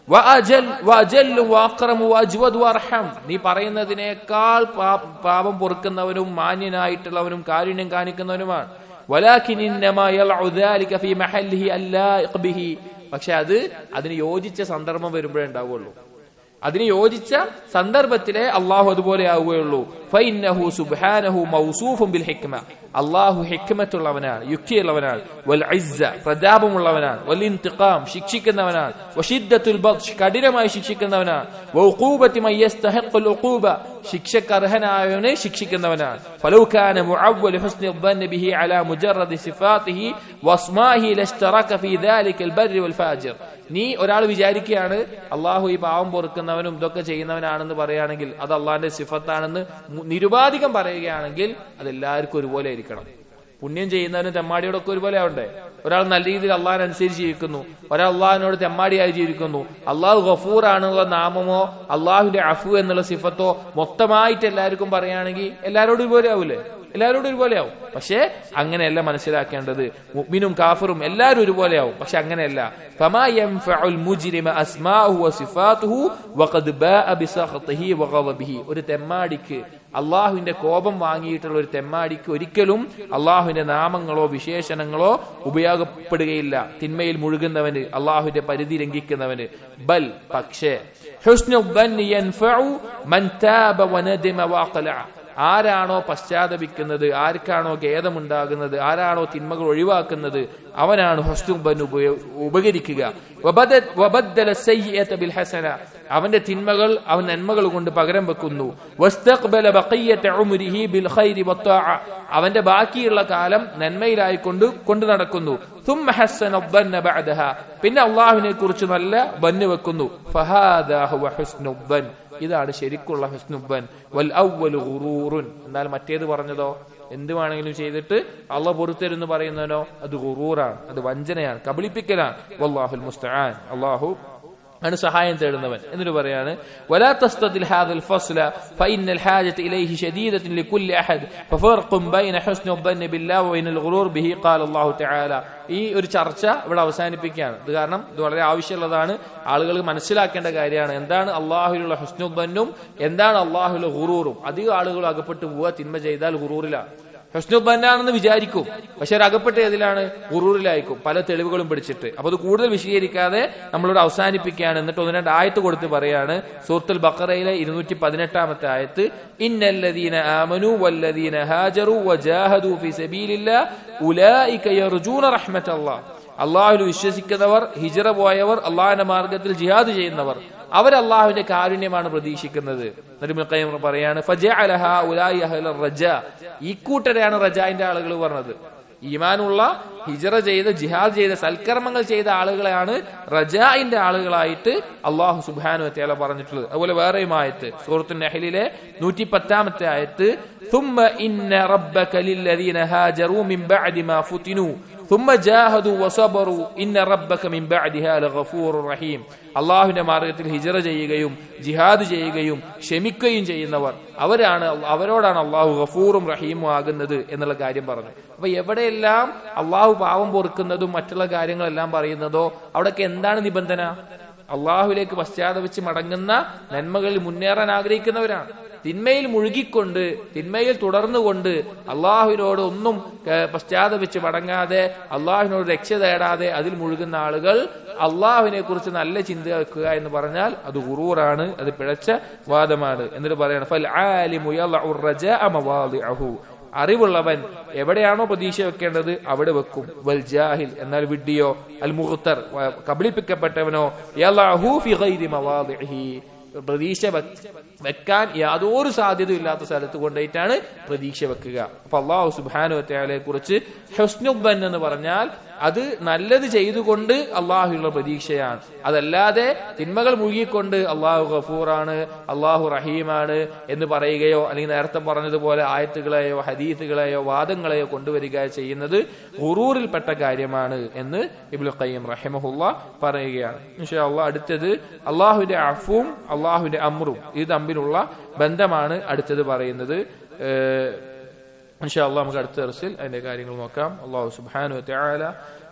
വഅജൽ വഅജല്ലു വഅക്രമു വഅജ്വദു വഅർഹം നീ പറയുന്നതിനേക്കാൾ പാ- പാപം പൊറുക്കുന്നവനും മാന്യനായിട്ടുള്ളവനും കാരുണ്യം കാണിക്കുന്നവനുമാണ് വലാകിൻ ഇന്നമാ യൽഉ ദാലിക ഫീ മഹല്ലിഹി അല്ലായിഖ് ബിഹി പക്ഷെ അത് അതിന് യോജിച്ച സന്ദർഭം വരുമ്പോഴേ ഉണ്ടാവുള്ളൂ അതിന് യോജിച്ച സന്ദർഭത്തിലെ അള്ളാഹു അതുപോലെ ആവുകയുള്ളൂ ഫൈന്നഹു സുബ്ഹാനഹു മൗസൂഫും ബിൽ ഹിക്മ അള്ളാഹു ഹിക്മത്തുള്ളവനാണ് യുക്തിയുള്ളവനാണ് വൽ ഇസ്സ പ്രതാപമുള്ളവനാണ് വൽ ഇന്തിഖാം ശിക്ഷിക്കുന്നവനാണ് വഷിദ്ദത്തുൽ ബത്ഷ് കഠിനമായി ശിക്ഷിക്കുന്നവനാണ് വഉഖൂബത്തി മൻ യസ്തഹിഖുൽ ഉഖൂബ ശിക്ഷക്ക് അർഹനായവനെ ശിക്ഷിക്കുന്നവനാണ് ഫലൗ കാന മുഅവ്വൽ ഹുസ്നി الظن به على مجرد صفاته واسمائه لاشترك في ذلك البر والفاجر നീ ഒരാൾ വിചാരിക്കുകയാണ് അള്ളാഹു ഈ പാവം പൊറുക്കുന്നവനും ഇതൊക്കെ ചെയ്യുന്നവനാണെന്ന് പറയുകയാണെങ്കിൽ അത് അള്ളാഹിന്റെ സിഫത്താണെന്ന് മു- നിരുപാധികം പറയുകയാണെങ്കിൽ അത് എല്ലാവർക്കും ഒരുപോലെ ആയിരിക്കണം പുണ്യം ചെയ്യുന്നവനും തെമ്മാടിയോടൊക്കെ ഒരുപോലെ ആവണ്ടേ ഒരാൾ നല്ല രീതിയിൽ അള്ളാഹിനനുസരിച്ച് ജീവിക്കുന്നു ഒരാൾ അള്ളാഹിനോട് തെമ്മാടിയായി ജീവിക്കുന്നു അള്ളാഹു ഗഫൂർ ആണെന്നുള്ള നാമമോ അള്ളാഹുവിന്റെ അഫു എന്നുള്ള സിഫത്തോ മൊത്തമായിട്ട് എല്ലാവർക്കും പറയുകയാണെങ്കിൽ എല്ലാവരോടും ഒരുപോലെ ആവൂലേ എല്ലാവരോടും ഒരുപോലെയാവും പക്ഷേ അങ്ങനെയല്ല മനസ്സിലാക്കേണ്ടത് മുഅ്മിനും കാഫറും എല്ലാവരും ഒരുപോലെയാവും പക്ഷെ അങ്ങനെയല്ല فما ينفع المجرم اسماءه وصفاته وقد باء بسخطه وغضبه ഒരു തെമ്മാടിക്ക് അള്ളാഹുവിന്റെ കോപം വാങ്ങിയിട്ടുള്ള ഒരു തെമ്മാടിക്ക് ഒരിക്കലും അള്ളാഹുവിന്റെ നാമങ്ങളോ വിശേഷണങ്ങളോ ഉപയോഗപ്പെടുകയില്ല തിന്മയിൽ മുഴുകുന്നവന് അള്ളാഹുവിന്റെ പരിധി ലംഘിക്കുന്നവന് ബൽ പക്ഷേ ഹുസ്നു الظن ينفع من تاب وندم وأقلع ആരാണോ പശ്ചാത്തപിക്കുന്നത് ആർക്കാണോ ഖേദമുണ്ടാകുന്നത് ആരാണോ തിന്മകൾ ഒഴിവാക്കുന്നത് അവനാണ് ഹുസ്നുബൻ ഉപകരിക്കുക വബദ- വബദ്ദല സയ്യിഅത ബിൽ ഹസന അവന്റെ തിന്മകൾ അവൻ നന്മകൾ കൊണ്ട് പകരം വെക്കുന്നു വസ്തഖ്ബല ബഖിയ്യത ഉംരിഹി ബിൽ ഖൈരി വത്താഅ അവന്റെ ബാക്കിയുള്ള കാലം നന്മയിലായിക്കൊണ്ട് കൊണ്ടു നടക്കുന്നു ثم حسن الظن بعدها പിന്നെ അള്ളാഹുവിനെ കുറിച്ച് നല്ല ബന്ന് വെക്കുന്നു ഫഹാദാ ഹുവ ഹുസ്നുൽ ظن ഇതാണ് ശരിക്കുള്ള ഹുസ്നുബൻ വൽ അവ്വലു ഗുറൂറുൻ എന്നാൽ മറ്റേത് പറഞ്ഞതോ എന്ത് വേണമെങ്കിലും ചെയ്തിട്ട് അള്ള പൊറുത്തരുന്ന് പറയുന്നവനോ അത് ഗുറൂറാണ് അത് വഞ്ചനയാണ് കബളിപ്പിക്കലാണ് വല്ലാഹുൽ മുസ്തആൻ അള്ളാഹു ആണ് സഹായം തേടുന്നവൻ എന്നിട്ട് പറയാണ് ولا تستطل هذا الفصل فإن الحاجة إليه شديدة لكل أحد ففرق بين حسن الظن بالله وبين الغرور به قال الله تعالى ഈ ഒരു ചർച്ച ഇവിടെ അവസാനിപ്പിക്കുകയാണ് ഇത് കാരണം ഇത് വളരെ ആവശ്യമുള്ളതാണ് ആളുകൾ മനസ്സിലാക്കേണ്ട കാര്യമാണ് എന്താണ് അള്ളാഹുലുള്ള ഹുസ്നുബന്നും എന്താണ് അള്ളാഹുലുള്ള ഗുറൂറും അധികം ആളുകൾ അകപ്പെട്ടു പോവുക തിന്മ ചെയ്താൽ ഗുറൂറിലാണ് ഹുസ്നുബന്നാണെന്ന് വിചാരിക്കും പക്ഷെ ഒരു അകപ്പെട്ട ഏതിലാണ് ഗുറൂറിലായിരിക്കും പല തെളിവുകളും പിടിച്ചിട്ട് അപ്പൊ അത് കൂടുതൽ വിശദീകരിക്കാതെ നമ്മളോട് അവസാനിപ്പിക്കുകയാണ് എന്നിട്ട് ഒന്ന് രണ്ട് ആയത്ത് കൊടുത്ത് പറയാണ് സൂറത്തുൽ ബക്കറയിലെ ഇരുന്നൂറ്റി പതിനെട്ടാമത്തെ ആയത്ത് ഇന്നല്ലദീന ആമനു വല്ലദീന ഹാജറു വജാഹദു ഫി സബീലില്ലാ ഉലൈക യർജൂന റഹ്മത്തല്ലാഹ് അള്ളാഹുൽ വിശ്വസിക്കുന്നവർ ഹിജറ പോയവർ അള്ളാഹിന്റെ മാർഗത്തിൽ ജിഹാദ് ചെയ്യുന്നവർ അവർ അള്ളാഹുവിന്റെ കാരുണ്യമാണ് പ്രതീക്ഷിക്കുന്നത് എന്നിട്ട് ഇബ്നുൽ ഖയ്യിം പറയാണ് ഫജഅലഹ ഉലായി അഹ്ല റജ ഈ കൂട്ടരെയാണ് റജാന്റെ ആളുകൾ പറഞ്ഞത് ഈമാനുള്ള ഹിജറ ചെയ്ത ജിഹാദ് ചെയ്ത സൽക്കർമ്മങ്ങൾ ചെയ്ത ആളുകളെയാണ് റജായിന്റെ ആളുകളായിട്ട് അള്ളാഹു സുബാനു വത്തേല പറഞ്ഞിട്ടുള്ളത് അതുപോലെ വേറെയും ആയത്ത് സൂറത്തു നഹലിലെ നൂറ്റി പത്താമത്തെ ആയത്ത് ثم إن ربك للذين هاجروا من بعد ما فتنوا ثم جاهدوا وصبروا إن ربك من بعدها لغفور رحيم അള്ളാഹുവിന്റെ മാർഗത്തിൽ ഹിജറ ചെയ്യുകയും ജിഹാദ് ചെയ്യുകയും ക്ഷമിക്കുകയും ചെയ്യുന്നവർ അവരാണ് അവരോടാണ് അള്ളാഹു ഗഫൂറും റഹീമും ആകുന്നത് എന്നുള്ള കാര്യം പറഞ്ഞു അപ്പൊ എവിടെയെല്ലാം അള്ളാഹു പാവം പൊറുക്കുന്നതും മറ്റുള്ള കാര്യങ്ങളെല്ലാം പറയുന്നതോ അവിടെയൊക്കെ എന്താണ് നിബന്ധന അള്ളാഹുവിലേക്ക് പശ്ചാത്തപിച്ച് മടങ്ങുന്ന നന്മകളിൽ മുന്നേറാൻ ആഗ്രഹിക്കുന്നവരാണ് തിന്മയിൽ മുഴുകിക്കൊണ്ട് തിന്മയിൽ തുടർന്നുകൊണ്ട് അള്ളാഹുവിനോട് ഒന്നും ഏഹ്, പശ്ചാത്തപിച്ച് മടങ്ങാതെ അള്ളാഹുവിനോട് രക്ഷ തേടാതെ അതിൽ മുഴുകുന്ന ആളുകൾ അള്ളാഹുവിനെ കുറിച്ച് നല്ല ചിന്ത വെക്കുക എന്ന് പറഞ്ഞാൽ അത് ഗുറൂറാണ് അത് പിഴച്ച വാദമാണ് എന്നിട്ട് പറയണം ഫൽ ആലിമു യളഉ റജാഅ മവാദിഅഹു അറിവുള്ളവൻ എവിടെയാണോ പ്രതീക്ഷ വെക്കേണ്ടത് അവിടെ വെക്കും വൽ ജാഹിൽ എന്നാൽ വിഡ്ഡിയോ അൽ മുഖത്തർ കബളിപ്പിക്കപ്പെട്ടവനോ യളഅഹു ഫി ഗൈരി മവാദിഇഹി പ്രതീക്ഷ വെക്ക- വെക്കാൻ യാതൊരു സാധ്യതയും ഇല്ലാത്ത സ്ഥലത്ത് കൊണ്ടുപോയിട്ടാണ് പ്രതീക്ഷ വെക്കുക അപ്പൊ അള്ളാഹു സുബാനുവത്തയാളെ കുറിച്ച് ഹുസ്നുബൻ എന്ന് പറഞ്ഞാൽ അത് നല്ലത് ചെയ്തുകൊണ്ട് അള്ളാഹുള്ള പ്രതീക്ഷയാണ് അതല്ലാതെ തിന്മകൾ മുഴുകിക്കൊണ്ട് അള്ളാഹു ഗഫൂറാണ് അള്ളാഹു റഹീമാണ് എന്ന് പറയുകയോ അല്ലെങ്കിൽ നേരത്തെ പറഞ്ഞതുപോലെ ആയത്തുകളെയോ ഹദീത്തുകളെയോ വാദങ്ങളെയോ കൊണ്ടുവരിക ചെയ്യുന്നത് ഹുറൂറിൽപ്പെട്ട കാര്യമാണ് എന്ന് ഇബ്ലു ഖയ്യം റഹിമഹുല്ല പറയുകയാണ് ഇൻഷാ അള്ളാഹ് അടുത്തത് അള്ളാഹുവിന്റെ അഫും അള്ളാഹുവിന്റെ അമ്രും ഇത് തമ്മിലുള്ള ബന്ധമാണ് അടുത്തത് പറയുന്നത് ഏഹ് ഇൻഷാ അള്ളാഹ് നമുക്ക് അടുത്ത ദർസിൽ അതിന്റെ കാര്യങ്ങൾ നോക്കാം അള്ളാഹു സുബ്ഹാനഹു വതആല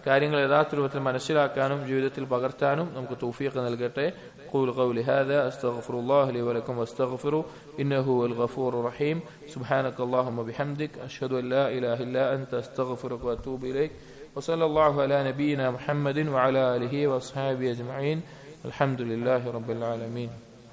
കാര്യങ്ങൾ യഥാർത്ഥ രൂപത്തിൽ മനസ്സിലാക്കാനും ജീവിതത്തിൽ പകർത്താനും നമുക്ക് തൗഫീഖ് നൽകട്ടെ قول قولي هذا استغفر الله لي ولكم واستغفروا انه هو الغفور الرحيم سبحانك اللهم وبحمدك اشهد ان لا اله الا انت استغفرك واتوب اليك وصلى الله على نبينا محمد وعلى اله واصحابه اجمعين الحمد لله رب العالمين